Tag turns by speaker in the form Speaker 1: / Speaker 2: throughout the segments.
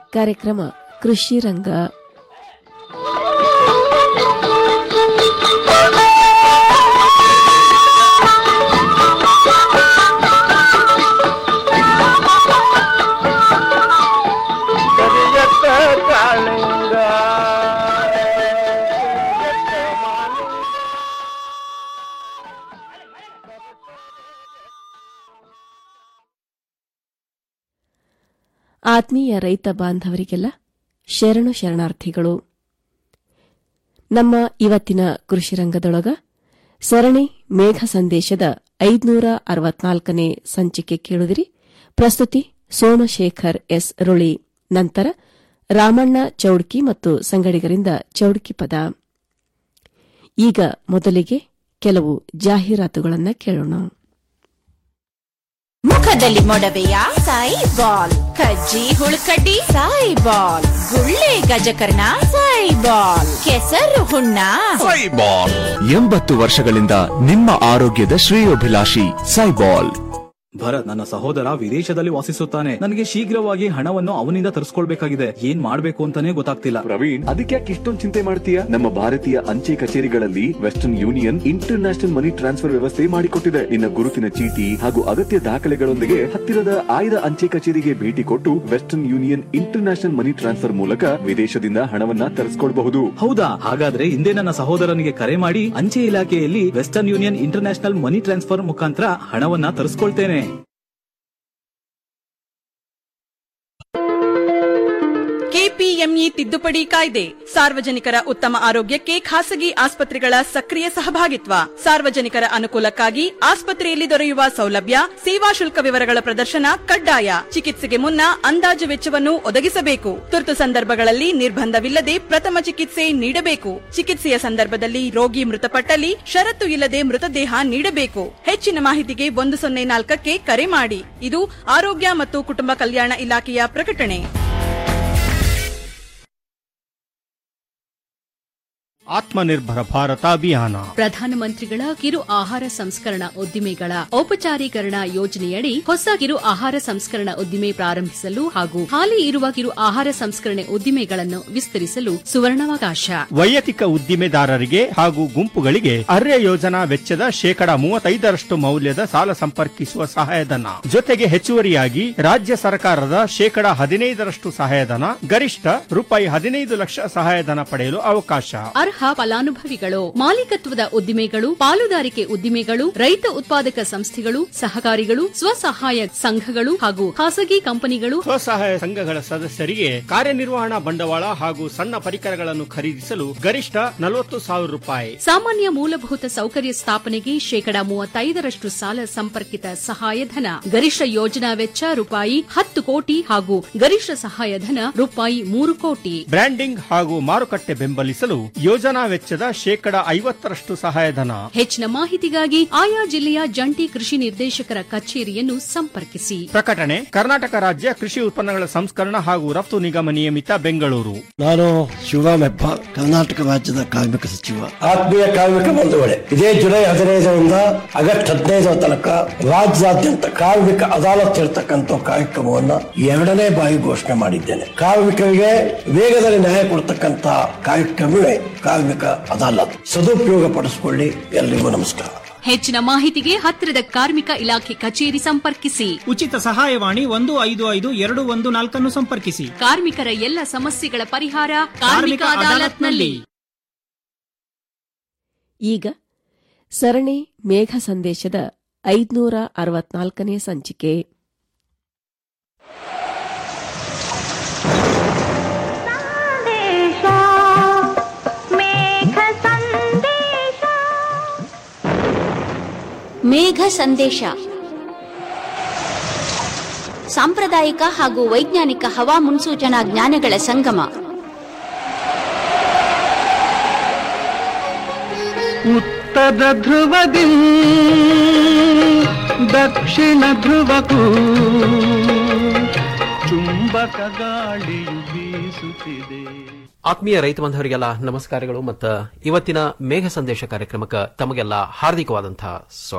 Speaker 1: ಕಾರ್ಯಕ್ರಮ ಕೃಷಿ ರಂಗ
Speaker 2: ಕರಿಯತ್ತ ಕಾಳಿಂಗ ಕರಿಯತ್ತ ಮಾಲಿಂಗ.
Speaker 1: ಆತ್ಮೀಯ ರೈತ ಬಾಂಧವರಿಗೆಲ್ಲ ಶರಣು ಶರಣಾರ್ಥಿಗಳು ನಮ್ಮ ಇವತ್ತಿನ ಕೃಷಿ ರಂಗದೊಳಗ ಸರಣಿ ಮೇಘ ಸಂದೇಶದ ಐದುನೂರ ಅರವತ್ನಾಲ್ಕನೇ ಸಂಚಿಕೆ ಕೇಳುದಿರಿ ಪ್ರಸ್ತುತಿ ಸೋಮಶೇಖರ್ ಎಸ್ ರುಳಿ ನಂತರ ರಾಮಣ್ಣ ಚೌಡ್ಕಿ ಮತ್ತು ಸಂಗಡಿಗರಿಂದ ಚೌಡ್ಕಿ ಪದ ಈಗ ಮೊದಲಿಗೆ ಕೆಲವು ಜಾಹೀರಾತುಗಳನ್ನು ಕೇಳೋಣ
Speaker 3: ಮುಖದಲ್ಲಿ ಮೊಡವೆಯ ಸಾಯಿ ಬಾಲ್ ಕಜ್ಜಿ ಹುಳುಕಡ್ಡಿ ಸಾಯಿ ಬಾಲ್ ಗುಳ್ಳೆ ಗಜಕರ್ಣ ಸಾಯಿ ಬಾಲ್ ಕೆಸರು ಹುಣ್ಣ
Speaker 4: ಸೈಬಾಲ್ ಎಂಬತ್ತು ವರ್ಷಗಳಿಂದ ನಿಮ್ಮ ಆರೋಗ್ಯದ ಶ್ರೇಯೋಭಿಲಾಷಿ ಸೈಬಾಲ್
Speaker 5: ಭರತ್ ನನ್ನ ಸಹೋದರ ವಿದೇಶದಲ್ಲಿ ವಾಸಿಸುತ್ತಾನೆ ನನಗೆ ಶೀಘ್ರವಾಗಿ ಹಣವನ್ನು ಅವನಿಂದ ತರಿಸ್ಕೊಳ್ಬೇಕಾಗಿದೆ ಏನ್ ಮಾಡ್ಬೇಕು ಅಂತಾನೆ ಗೊತ್ತಾಗ್ತಿಲ್ಲ
Speaker 6: ಪ್ರವೀಣ್ ಅದಕ್ಕೆ ಯಾಕೆ ಇಷ್ಟೊಂದು ಚಿಂತೆ ಮಾಡ್ತೀಯ ನಮ್ಮ ಭಾರತೀಯ ಅಂಚೆ ಕಚೇರಿಗಳಲ್ಲಿ Western Union international money transfer ವ್ಯವಸ್ಥೆ ಮಾಡಿಕೊಟ್ಟಿದೆ ನಿನ್ನ ಗುರುತಿನ ಚೀಟಿ ಹಾಗೂ ಅಗತ್ಯ ದಾಖಲೆಗಳೊಂದಿಗೆ ಹತ್ತಿರದ ಆಯ್ದ ಅಂಚೆ ಕಚೇರಿಗೆ ಭೇಟಿ ಕೊಟ್ಟು Western Union international money transfer ಮೂಲಕ ವಿದೇಶದಿಂದ ಹಣವನ್ನ ತರಿಸ್ಕೊಳ್ಬಹುದು
Speaker 5: ಹೌದಾ ಹಾಗಾದ್ರೆ ಹಿಂದೆ ನನ್ನ ಸಹೋದರನಿಗೆ ಕರೆ ಮಾಡಿ ಅಂಚೆ ಇಲಾಖೆಯಲ್ಲಿ Western Union international money transfer ಮುಖಾಂತರ ಹಣವನ್ನ ತರಿಸ್ಕೊಳ್ತೇನೆ
Speaker 7: ಕೆಪಿಎಂಇ ತಿದ್ದುಪಡಿ ಕಾಯ್ದೆ ಸಾರ್ವಜನಿಕರ ಉತ್ತಮ ಆರೋಗ್ಯಕ್ಕೆ ಖಾಸಗಿ ಆಸ್ಪತ್ರೆಗಳ ಸಕ್ರಿಯ ಸಹಭಾಗಿತ್ವ ಸಾರ್ವಜನಿಕರ ಅನುಕೂಲಕ್ಕಾಗಿ ಆಸ್ಪತ್ರೆಯಲ್ಲಿ ದೊರೆಯುವ ಸೌಲಭ್ಯ ಸೇವಾ ಶುಲ್ಕ ವಿವರಗಳ ಪ್ರದರ್ಶನ ಕಡ್ಡಾಯ ಚಿಕಿತ್ಸೆಗೆ ಮುನ್ನ ಅಂದಾಜು ವೆಚ್ಚವನ್ನು ಒದಗಿಸಬೇಕು ತುರ್ತು ಸಂದರ್ಭಗಳಲ್ಲಿ ನಿರ್ಬಂಧವಿಲ್ಲದೆ ಪ್ರಥಮ ಚಿಕಿತ್ಸೆ ನೀಡಬೇಕು ಚಿಕಿತ್ಸೆಯ ಸಂದರ್ಭದಲ್ಲಿ ರೋಗಿ ಮೃತಪಟ್ಟಲ್ಲಿ ಷರತ್ತು ಇಲ್ಲದೆ ಮೃತದೇಹ ನೀಡಬೇಕು ಹೆಚ್ಚಿನ ಮಾಹಿತಿಗೆ ಒಂದು ಸೊನ್ನೆ ನಾಲ್ಕಕ್ಕೆ ಕರೆ ಮಾಡಿ ಇದು ಆರೋಗ್ಯ ಮತ್ತು ಕುಟುಂಬ ಕಲ್ಯಾಣ ಇಲಾಖೆಯ ಪ್ರಕಟಣೆ
Speaker 8: ಆತ್ಮನಿರ್ಭರ ಭಾರತ ಅಭಿಯಾನ
Speaker 9: ಪ್ರಧಾನಮಂತ್ರಿಗಳ ಕಿರು ಆಹಾರ ಸಂಸ್ಕರಣಾ ಉದ್ದಿಮೆಗಳ ಔಪಚಾರೀಕರಣ ಯೋಜನೆಯಡಿ ಹೊಸ ಕಿರು ಆಹಾರ ಸಂಸ್ಕರಣಾ ಉದ್ದಿಮೆ ಪ್ರಾರಂಭಿಸಲು ಹಾಗೂ ಹಾಲಿ ಇರುವ ಕಿರು ಆಹಾರ ಸಂಸ್ಕರಣೆ ಉದ್ದಿಮೆಗಳನ್ನು ವಿಸ್ತರಿಸಲು ಸುವರ್ಣಾವಕಾಶ
Speaker 8: ವೈಯಕ್ತಿಕ ಉದ್ದಿಮೆದಾರರಿಗೆ ಹಾಗೂ ಗುಂಪುಗಳಿಗೆ ಅರ್ಯ ಯೋಜನಾ ವೆಚ್ಚದ ಶೇಕಡಾ ಮೂವತ್ತೈದರಷ್ಟು ಮೌಲ್ಯದ ಸಾಲ ಸಂಪರ್ಕಿಸುವ ಸಹಾಯಧನ ಜೊತೆಗೆ ಹೆಚ್ಚುವರಿಯಾಗಿ ರಾಜ್ಯ ಸರ್ಕಾರದ ಶೇಕಡಾ ಹದಿನೈದರಷ್ಟು ಸಹಾಯಧನ ಗರಿಷ್ಠ ರೂಪಾಯಿ ಹದಿನೈದು ಲಕ್ಷ ಸಹಾಯಧನ ಪಡೆಯಲು ಅವಕಾಶ
Speaker 9: ಅರ್ಹ ಫಲಾನುಭವಿಗಳು ಮಾಲೀಕತ್ವದ ಉದ್ದಿಮೆಗಳು ಪಾಲುದಾರಿಕೆ ಉದ್ದಿಮೆಗಳು ರೈತ ಉತ್ಪಾದಕ ಸಂಸ್ಥೆಗಳು ಸಹಕಾರಿಗಳು ಸ್ವಸಹಾಯ ಸಂಘಗಳು ಹಾಗೂ ಖಾಸಗಿ ಕಂಪನಿಗಳು
Speaker 8: ಸ್ವಸಹಾಯ ಸಂಘಗಳ ಸದಸ್ಯರಿಗೆ ಕಾರ್ಯನಿರ್ವಹಣಾ ಬಂಡವಾಳ ಹಾಗೂ ಸಣ್ಣ ಪರಿಕರಗಳನ್ನು ಖರೀದಿಸಲು ಗರಿಷ್ಠ ನಲವತ್ತು ಸಾವಿರ ರೂಪಾಯಿ
Speaker 9: ಸಾಮಾನ್ಯ ಮೂಲಭೂತ ಸೌಕರ್ಯ ಸ್ಥಾಪನೆಗೆ ಶೇಕಡಾ ಮೂವತ್ತೈದರಷ್ಟು ಸಾಲ ಸಂಪರ್ಕಿತ ಸಹಾಯಧನ ಗರಿಷ್ಠ ಯೋಜನಾ ವೆಚ್ಚ ರೂಪಾಯಿ ಹತ್ತು ಕೋಟಿ ಹಾಗೂ ಗರಿಷ್ಠ ಸಹಾಯಧನ ರೂಪಾಯಿ ಮೂರು ಕೋಟಿ
Speaker 8: ಬ್ರ್ಯಾಂಡಿಂಗ್ ಹಾಗೂ ಮಾರುಕಟ್ಟೆ ಬೆಂಬಲಿಸಲು ಯೋಜನಾ ವೆಚ್ಚದ ಶೇಕಡಾ ಐವತ್ತರಷ್ಟು ಸಹಾಯಧನ
Speaker 9: ಹೆಚ್ಚಿನ ಮಾಹಿತಿಗಾಗಿ ಆಯಾ ಜಿಲ್ಲೆಯ ಜಂಟಿ ಕೃಷಿ ನಿರ್ದೇಶಕರ ಕಚೇರಿಯನ್ನು ಸಂಪರ್ಕಿಸಿ
Speaker 8: ಪ್ರಕಟಣೆ ಕರ್ನಾಟಕ ರಾಜ್ಯ ಕೃಷಿ ಉತ್ಪನ್ನಗಳ ಸಂಸ್ಕರಣ ಹಾಗೂ ರಫ್ತು ನಿಗಮ ನಿಯಮಿತ ಬೆಂಗಳೂರು
Speaker 10: ನಾನು ಶಿವರಾಮ್ ಹೆಬ್ಬಾರ್ ಕರ್ನಾಟಕ ರಾಜ್ಯದ ಕಾರ್ಮಿಕ ಸಚಿವ
Speaker 2: ಆತ್ಮೀಯ ಕಾರ್ಮಿಕ ಬಂಧುಗಳೇ ಇದೇ ಜುಲೈ ಹದಿನೈದರಿಂದ ಆಗಸ್ಟ್ ಹದಿನೈದರ ತನಕ ರಾಜ್ಯಾದ್ಯಂತ ಕಾರ್ಮಿಕ ಅದಾಲತ್ ಇರತಕ್ಕಂಥ ಕಾರ್ಯಕ್ರಮವನ್ನ ಎರಡನೇ ಬಾರಿ ಘೋಷಣೆ ಮಾಡಿದ್ದೇನೆ ಕಾರ್ಮಿಕರಿಗೆ ವೇಗದಲ್ಲಿ ನ್ಯಾಯ ಕೊಡ್ತಕ್ಕಂತ ಕಾರ್ಯಕ್ರಮವೇ ಕಾರ್ಮಿಕ ಅದಾಲತ್ ಸದುಪಯೋಗ ಪಡಿಸಿಕೊಳ್ಳಿ ಎಲ್ರಿಗೂ ನಮಸ್ಕಾರ
Speaker 9: ಹೆಚ್ಚಿನ ಮಾಹಿತಿಗೆ ಹತ್ತಿರದ ಕಾರ್ಮಿಕ ಇಲಾಖೆ ಕಚೇರಿ ಸಂಪರ್ಕಿಸಿ
Speaker 11: ಉಚಿತ ಸಹಾಯವಾಣಿ ಒಂದು ಐದು ಐದು ಎರಡು ಒಂದು ನಾಲ್ಕನ್ನು ಸಂಪರ್ಕಿಸಿ
Speaker 9: ಕಾರ್ಮಿಕರ ಎಲ್ಲ ಸಮಸ್ಯೆಗಳ ಪರಿಹಾರ ಕಾರ್ಮಿಕ ಅದಾಲತ್ನಲ್ಲಿ
Speaker 1: ಈಗ ಸರಣಿ ಮೇಘ ಸಂದೇಶದ ಐದುನೂರ ಅರವತ್ನಾಲ್ಕನೇ ಸಂಚಿಕೆ
Speaker 12: ಮೇಘ ಸಂದೇಶ ಸಾಂಪ್ರದಾಯಿಕ ಹಾಗೂ ವೈಜ್ಞಾನಿಕ ಹವಾ ಮುನ್ಸೂಚನಾ ಜ್ಞಾನಗಳ ಸಂಗಮ
Speaker 2: ಉತ್ತರ ಧ್ರುವದಿ ದಕ್ಷಿಣ ಧ್ರುವಕ್ಕೂ ಚುಂಬಕ ಗಾಳಿಯು ಬೀಸುತ್ತಿದೆ
Speaker 13: ಆತ್ಮೀಯ ರೈತ ಬಾಂಧವರಿಗೆಲ್ಲ ನಮಸ್ಕಾರಗಳು ಮತ್ತು ಇವತ್ತಿನ ಮೇಘ ಸಂದೇಶ ಕಾರ್ಯಕ್ರಮಕ್ಕೆ ತಮಗೆಲ್ಲ ಹಾರ್ದಿಕವಾದಂತಹ ಸ್ವಾಗತ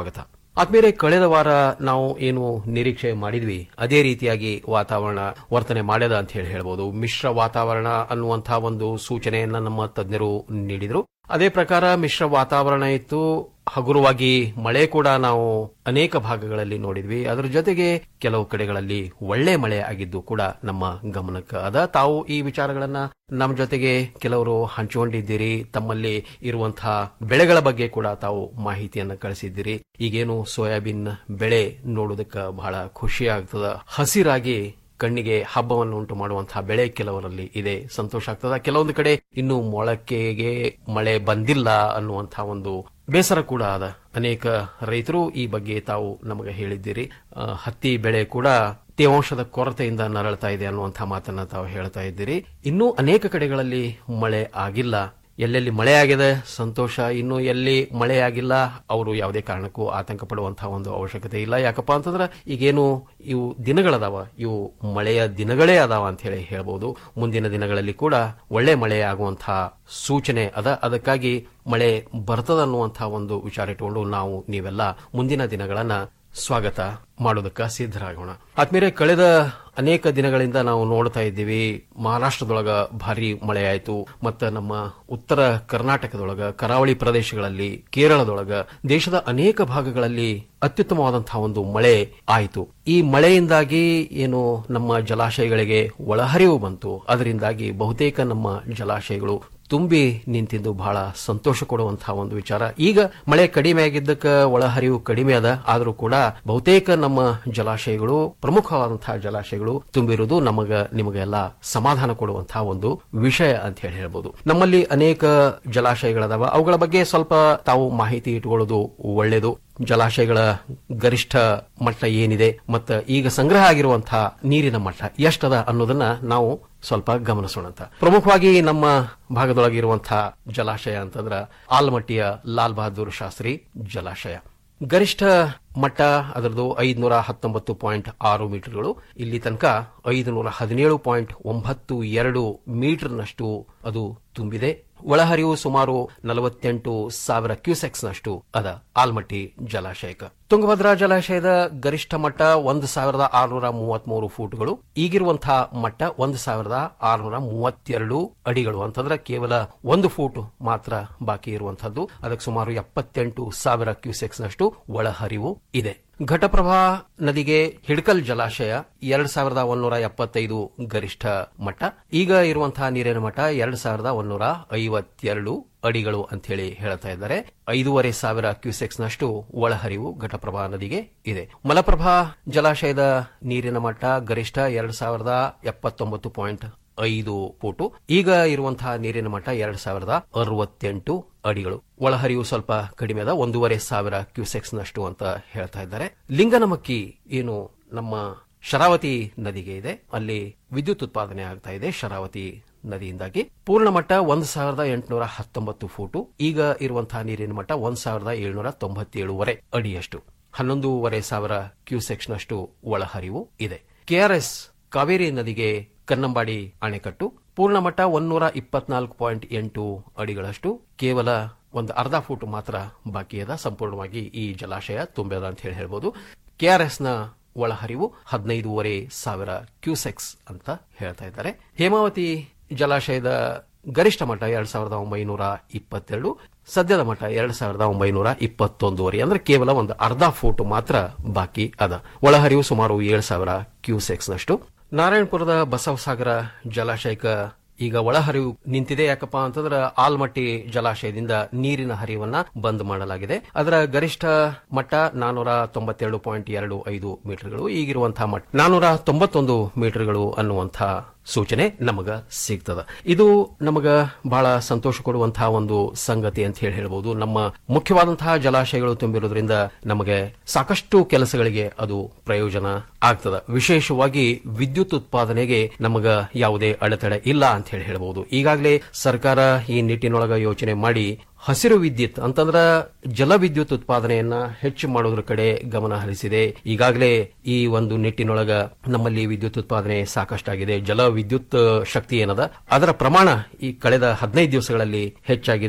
Speaker 13: ಆದ್ಮೇಲೆ ಕಳೆದ ವಾರ ನಾವು ಏನು ನಿರೀಕ್ಷೆ ಮಾಡಿದ್ವಿ ಅದೇ ರೀತಿಯಾಗಿ ವಾತಾವರಣ ವರ್ತನೆ ಮಾಡ್ಯದ ಅಂತ ಹೇಳಿ ಹೇಳ್ಬೋದು ಮಿಶ್ರ ವಾತಾವರಣ ಅನ್ನುವಂತಹ ಒಂದು ಸೂಚನೆಯನ್ನ ನಮ್ಮ ತಜ್ಞರು ನೀಡಿದ್ರು ಅದೇ ಪ್ರಕಾರ ಮಿಶ್ರ ವಾತಾವರಣ ಇತ್ತು ಹಗುರವಾಗಿ ಮಳೆ ಕೂಡ ನಾವು ಅನೇಕ ಭಾಗಗಳಲ್ಲಿ ನೋಡಿದ್ವಿ ಅದರ ಜೊತೆಗೆ ಕೆಲವು ಕಡೆಗಳಲ್ಲಿ ಒಳ್ಳೆ ಮಳೆ ಆಗಿದ್ದು ಕೂಡ ನಮ್ಮ ಗಮನಕ್ಕೆ ಅದ ತಾವು ಈ ವಿಚಾರಗಳನ್ನ ನಮ್ಮ ಜೊತೆಗೆ ಕೆಲವರು ಹಂಚಿಕೊಂಡಿದ್ದೀರಿ ತಮ್ಮಲ್ಲಿ ಇರುವಂತಹ ಬೆಳೆಗಳ ಬಗ್ಗೆ ಕೂಡ ತಾವು ಮಾಹಿತಿಯನ್ನ ಕಳಿಸಿದ್ದೀರಿ ಈಗೇನು ಸೋಯಾಬೀನ್ ಬೆಳೆ ನೋಡೋದಕ್ಕೆ ಬಹಳ ಖುಷಿ ಆಗ್ತದ ಹಸಿರಾಗಿ ಕಣ್ಣಿಗೆ ಹಬ್ಬವನ್ನು ಉಂಟು ಮಾಡುವಂತಹ ಬೆಳೆ ಕೆಲವರಲ್ಲಿ ಇದೆ ಸಂತೋಷ ಆಗ್ತದ ಕೆಲವೊಂದು ಕಡೆ ಇನ್ನು ಮೊಳಕೆಗೆ ಮಳೆ ಬಂದಿಲ್ಲ ಅನ್ನುವಂತಹ ಒಂದು ಬೇಸರ ಕೂಡ ಅದ ಅನೇಕ ರೈತರು ಈ ಬಗ್ಗೆ ತಾವು ನಮಗೆ ಹೇಳಿದ್ದೀರಿ ಆ, ಹತ್ತಿ ಬೆಳೆ ಕೂಡ ತೇವಾಂಶದ ಕೊರತೆಯಿಂದ ನರಳ್ತಾ ಇದೆ ಅನ್ನುವಂತಹ ಮಾತನ್ನ ತಾವು ಹೇಳ್ತಾ ಇದ್ದೀರಿ ಇನ್ನೂ ಅನೇಕ ಕಡೆಗಳಲ್ಲಿ ಮಳೆ ಆಗಿಲ್ಲ ಎಲ್ಲೆಲ್ಲಿ ಮಳೆ ಆಗಿದೆ ಸಂತೋಷ ಇನ್ನು ಎಲ್ಲಿ ಮಳೆ ಆಗಿಲ್ಲ ಅವರು ಯಾವುದೇ ಕಾರಣಕ್ಕೂ ಆತಂಕ ಪಡುವಂತಹ ಒಂದು ಅವಶ್ಯಕತೆ ಇಲ್ಲ ಯಾಕಪ್ಪ ಅಂತಂದ್ರೆ ಈಗೇನು ಇವು ದಿನಗಳದಾವ ಇವು ಮಳೆಯ ದಿನಗಳೇ ಅದಾವ ಅಂತ ಹೇಳಿ ಹೇಳ್ಬೋದು ಮುಂದಿನ ದಿನಗಳಲ್ಲಿ ಕೂಡ ಒಳ್ಳೆ ಮಳೆ ಆಗುವಂತಹ ಸೂಚನೆ ಅದ ಅದಕ್ಕಾಗಿ ಮಳೆ ಬರ್ತದ ಅನ್ನುವಂತಹ ಒಂದು ವಿಚಾರ ಇಟ್ಟುಕೊಂಡು ನಾವು ನೀವೆಲ್ಲ ಮುಂದಿನ ದಿನಗಳನ್ನ ಸ್ವಾಗತ ಮಾಡೋದಕ್ಕೆ ಸಿದ್ಧರಾಗೋಣ ಆದ್ಮೇಲೆ ಕಳೆದ ಅನೇಕ ದಿನಗಳಿಂದ ನಾವು ನೋಡ್ತಾ ಇದ್ದೀವಿ ಮಹಾರಾಷ್ಟ್ರದೊಳಗ ಭಾರಿ ಮಳೆ ಆಯಿತು ಮತ್ತು ನಮ್ಮ ಉತ್ತರ ಕರ್ನಾಟಕದೊಳಗ ಕರಾವಳಿ ಪ್ರದೇಶಗಳಲ್ಲಿ ಕೇರಳದೊಳಗ ದೇಶದ ಅನೇಕ ಭಾಗಗಳಲ್ಲಿ ಅತ್ಯುತ್ತಮವಾದಂತಹ ಒಂದು ಮಳೆ ಆಯಿತು ಈ ಮಳೆಯಿಂದಾಗಿ ಏನು ನಮ್ಮ ಜಲಾಶಯಗಳಿಗೆ ಒಳಹರಿವು ಬಂತು ಅದರಿಂದಾಗಿ ಬಹುತೇಕ ನಮ್ಮ ಜಲಾಶಯಗಳು ತುಂಬಿ ನಿಂತಿದ್ದು ಬಹಳ ಸಂತೋಷ ಕೊಡುವಂತಹ ಒಂದು ವಿಚಾರ ಈಗ ಮಳೆ ಕಡಿಮೆ ಆಗಿದ್ದಕ್ಕೆ ಒಳಹರಿವು ಕಡಿಮೆ ಅದ ಆದರೂ ಕೂಡ ಬಹುತೇಕ ನಮ್ಮ ಜಲಾಶಯಗಳು ಪ್ರಮುಖವಾದಂತಹ ಜಲಾಶಯಗಳು ತುಂಬಿರುವುದು ನಮಗ ನಿಮಗೆಲ್ಲ ಸಮಾಧಾನ ಕೊಡುವಂತಹ ಒಂದು ವಿಷಯ ಅಂತ ಹೇಳಿ ಹೇಳ್ಬೋದು ನಮ್ಮಲ್ಲಿ ಅನೇಕ ಜಲಾಶಯಗಳದಾವ ಅವುಗಳ ಬಗ್ಗೆ ಸ್ವಲ್ಪ ತಾವು ಮಾಹಿತಿ ಇಟ್ಕೊಳ್ಳೋದು ಒಳ್ಳೆಯದು ಜಲಾಶಯಗಳ ಗರಿಷ್ಠ ಮಟ್ಟ ಏನಿದೆ ಮತ್ತು ಈಗ ಸಂಗ್ರಹ ಆಗಿರುವಂತಹ ನೀರಿನ ಮಟ್ಟ ಎಷ್ಟದ ಅನ್ನೋದನ್ನ ನಾವು ಸ್ವಲ್ಪ ಗಮನಿಸೋಣಂತ ಪ್ರಮುಖವಾಗಿ ನಮ್ಮ ಭಾಗದೊಳಗಿರುವಂತಹ ಜಲಾಶಯ ಅಂತಂದ್ರ ಆಲ್ಮಟ್ಟಿಯ ಲಾಲ್ ಬಹದ್ದೂರ್ ಶಾಸ್ತ್ರಿ ಜಲಾಶಯ ಗರಿಷ್ಠ ಮಟ್ಟ ಅದರದು ಐದುನೂರ ಹತ್ತೊಂಬತ್ತು ಪಾಯಿಂಟ್ ಆರು ಮೀಟರ್ಗಳು ಇಲ್ಲಿ ತನಕ ಐದುನೂರ ಹದಿನೇಳು ಪಾಯಿಂಟ್ ಒಂಬತ್ತು ಎರಡು ಮೀಟರ್ನಷ್ಟು ಅದು ತುಂಬಿದೆ ಒಳಹರಿವು ಸುಮಾರು ನಲವತ್ತೆಂಟು ಸಾವಿರ ಕ್ಯೂಸೆಕ್ಸ್ನಷ್ಟು ಅದ ಆಲ್ಮಟ್ಟಿ ಜಲಾಶಯಕ್ಕೆ ತುಂಗಭದ್ರಾ ಜಲಾಶಯದ ಗರಿಷ್ಠ ಮಟ್ಟ ಒಂದು ಸಾವಿರದ ಆರುನೂರ ಮೂವತ್ಮೂರು ಫೂಟ್ಗಳು ಈಗಿರುವಂತಹ ಮಟ್ಟ ಒಂದು ಸಾವಿರದ ಆರುನೂರ ಮೂವತ್ತೆರಡು ಅಡಿಗಳು ಅಂತಂದ್ರೆ ಕೇವಲ ಒಂದು ಫೂಟ್ ಮಾತ್ರ ಬಾಕಿ ಇರುವಂತಹದ್ದು ಅದಕ್ಕೆ ಸುಮಾರು ಎಪ್ಪತ್ತೆಂಟು ಸಾವಿರ ಕ್ಯೂಸೆಕ್ಸ್ನಷ್ಟು ಒಳಹರಿವು ಇದೆ ಘಟಪ್ರಭಾ ನದಿಗೆ ಹಿಡ್ಕಲ್ ಜಲಾಶಯ ಎರಡ್ ಸಾವಿರದ ಒಂದೂರ ಎಪ್ಪತ್ತೈದು ಗರಿಷ್ಠ ಮಟ್ಟ ಈಗ ಇರುವಂತಹ ನೀರಿನ ಮಟ್ಟ ಎರಡ್ ಸಾವಿರದ ಒಂದೂರ ಐವತ್ತೆರಡು ಅಡಿಗಳು ಅಂತ ಹೇಳಿ ಹೇಳ್ತಾ ಇದ್ದಾರೆ ಐದೂವರೆ ಸಾವಿರ ಕ್ಯೂಸೆಕ್ಸ್ನಷ್ಟು ಒಳಹರಿವು ಘಟಪ್ರಭಾ ನದಿಗೆ ಇದೆ ಮಲಪ್ರಭಾ ಜಲಾಶಯದ ನೀರಿನ ಮಟ್ಟ ಗರಿಷ್ಠ ಎರಡ್ ಸಾವಿರದ ಎಪ್ಪತ್ತೊಂಬತ್ತು ಪಾಯಿಂಟ್ ಐದು ಫೂಟು ಈಗ ಇರುವಂತಹ ನೀರಿನ ಮಟ್ಟ ಎರಡ್ ಸಾವಿರದ ಅರವತ್ತೆಂಟು ಅಡಿಗಳು ಒಳಹರಿವು ಸ್ವಲ್ಪ ಕಡಿಮೆ ಅದ ಒಂದೂವರೆ ಸಾವಿರ ಕ್ಯೂಸೆಕ್ಸ್ ನಷ್ಟು ಅಂತ ಹೇಳ್ತಾ ಇದ್ದಾರೆ ಲಿಂಗನಮಕ್ಕಿ ಏನು ನಮ್ಮ ಶರಾವತಿ ನದಿಗೆ ಇದೆ ಅಲ್ಲಿ ವಿದ್ಯುತ್ ಉತ್ಪಾದನೆ ಆಗ್ತಾ ಇದೆ ಶರಾವತಿ ನದಿಯಿಂದಾಗಿ ಪೂರ್ಣ ಮಟ್ಟ ಒಂದ್ ಸಾವಿರದ ಎಂಟುನೂರ ಹತ್ತೊಂಬತ್ತು ಫೂಟು ಈಗ ಇರುವಂತಹ ನೀರಿನ ಮಟ್ಟ ಒಂದ್ ಸಾವಿರದ ಏಳ್ನೂರ ತೊಂಬತ್ತೇಳುವರೆ ಅಡಿಯಷ್ಟು ಹನ್ನೊಂದೂವರೆ ಸಾವಿರ ಕ್ಯೂಸೆಕ್ಸ್ನಷ್ಟು ಒಳಹರಿವು ಇದೆ ಕೆಆರ್ಎಸ್ ಕಾವೇರಿ ನದಿಗೆ ಕನ್ನಂಬಾಡಿ ಅಣೆಕಟ್ಟು ಪೂರ್ಣ ಮಟ್ಟ ಒನ್ನೂರ ಇಪ್ಪತ್ನಾಲ್ಕು ಪಾಯಿಂಟ್ ಎಂಟು ಅಡಿಗಳಷ್ಟು ಕೇವಲ ಒಂದು ಅರ್ಧ ಫೂಟ್ ಮಾತ್ರ ಬಾಕಿ ಅದ ಸಂಪೂರ್ಣವಾಗಿ ಈ ಜಲಾಶಯ ತುಂಬ್ಯದ ಅಂತ ಹೇಳಿ ಹೇಳ್ಬೋದು ಕೆಆರ್ಎಸ್ನ ಒಳಹರಿವು ಹದಿನೈದೂವರೆ ಸಾವಿರ ಕ್ಯೂಸೆಕ್ಸ್ ಅಂತ ಹೇಳ್ತಾ ಇದ್ದಾರೆ ಹೇಮಾವತಿ ಜಲಾಶಯದ ಗರಿಷ್ಠ ಮಟ್ಟ ಎರಡ್ ಸಾವಿರದ ಒಂಬೈನೂರ ಇಪ್ಪತ್ತೆರಡು ಸದ್ಯದ ಮಟ್ಟ ಎರಡ್ ಸಾವಿರದ ಒಂಬೈನೂರ ಇಪ್ಪತ್ತೊಂದೂವರೆ ಅಂದ್ರೆ ಕೇವಲ ಒಂದು ಅರ್ಧ ಫೂಟ್ ಮಾತ್ರ ಬಾಕಿ ಅದ ಒಳಹರಿವು ಸುಮಾರು ಏಳು ಸಾವಿರ ಕ್ಯೂಸೆಕ್ಸ್ನಷ್ಟು ನಾರಾಯಣಪುರದ ಬಸವಸಾಗರ ಜಲಾಶಯಕ್ಕೆ ಈಗ ಒಳಹರಿವು ನಿಂತಿದೆ ಯಾಕಪ್ಪ ಅಂತಂದ್ರೆ ಆಲ್ಮಟ್ಟಿ ಜಲಾಶಯದಿಂದ ನೀರಿನ ಹರಿವನ್ನ ಬಂದ್ ಮಾಡಲಾಗಿದೆ ಅದರ ಗರಿಷ್ಠ ಮಟ್ಟ ನಾನೂರ ತೊಂಬತ್ತೆರಡು ಪಾಯಿಂಟ್ ಎರಡು ಐದು ಮೀಟರ್ಗಳು ಈಗಿರುವಂತಹ ಮಟ್ಟ ನಾನೂರ ತೊಂಬತ್ತೊಂದು ಮೀಟರ್ಗಳು ಅನ್ನುವಂತಹ ಸೂಚನೆ ನಮಗ ಸಿಗ್ತದ ಇದು ನಮಗ ಬಹಳ ಸಂತೋಷ ಕೊಡುವಂತಹ ಒಂದು ಸಂಗತಿ ಅಂತ ಹೇಳಿ ಹೇಳ್ಬೋದು ನಮ್ಮ ಮುಖ್ಯವಾದಂತಹ ಜಲಾಶಯಗಳು ತುಂಬಿರೋದ್ರಿಂದ ನಮಗೆ ಸಾಕಷ್ಟು ಕೆಲಸಗಳಿಗೆ ಅದು ಪ್ರಯೋಜನ ಆಗ್ತದ ವಿಶೇಷವಾಗಿ ವಿದ್ಯುತ್ ಉತ್ಪಾದನೆಗೆ ನಮಗ ಯಾವುದೇ ಅಡೆತಡೆ ಇಲ್ಲ ಅಂತ ಹೇಳಿ ಹೇಳ್ಬೋದು ಈಗಾಗಲೇ ಸರ್ಕಾರ ಈ ನಿಟ್ಟಿನೊಳಗ ಯೋಚನೆ ಮಾಡಿ ಹಸಿರು ವಿದ್ಯುತ್ ಅಂತಂದ್ರ ಜಲ ವಿದ್ಯುತ್ ಉತ್ಪಾದನೆಯನ್ನ ಹೆಚ್ಚು ಮಾಡೋದ್ರ ಕಡೆ ಗಮನ ಹರಿಸಿದೆ ಈಗಾಗಲೇ ಈ ಒಂದು ನಿಟ್ಟಿನೊಳಗ ನಮ್ಮಲ್ಲಿ ವಿದ್ಯುತ್ ಉತ್ಪಾದನೆ ಸಾಕಷ್ಟಾಗಿದೆ ಜಲ ವಿದ್ಯುತ್ ಶಕ್ತಿ ಏನದ ಅದರ ಪ್ರಮಾಣ ಈ ಕಳೆದ ಹದಿನೈದು ದಿವಸಗಳಲ್ಲಿ ಹೆಚ್ಚಾಗಿದೆ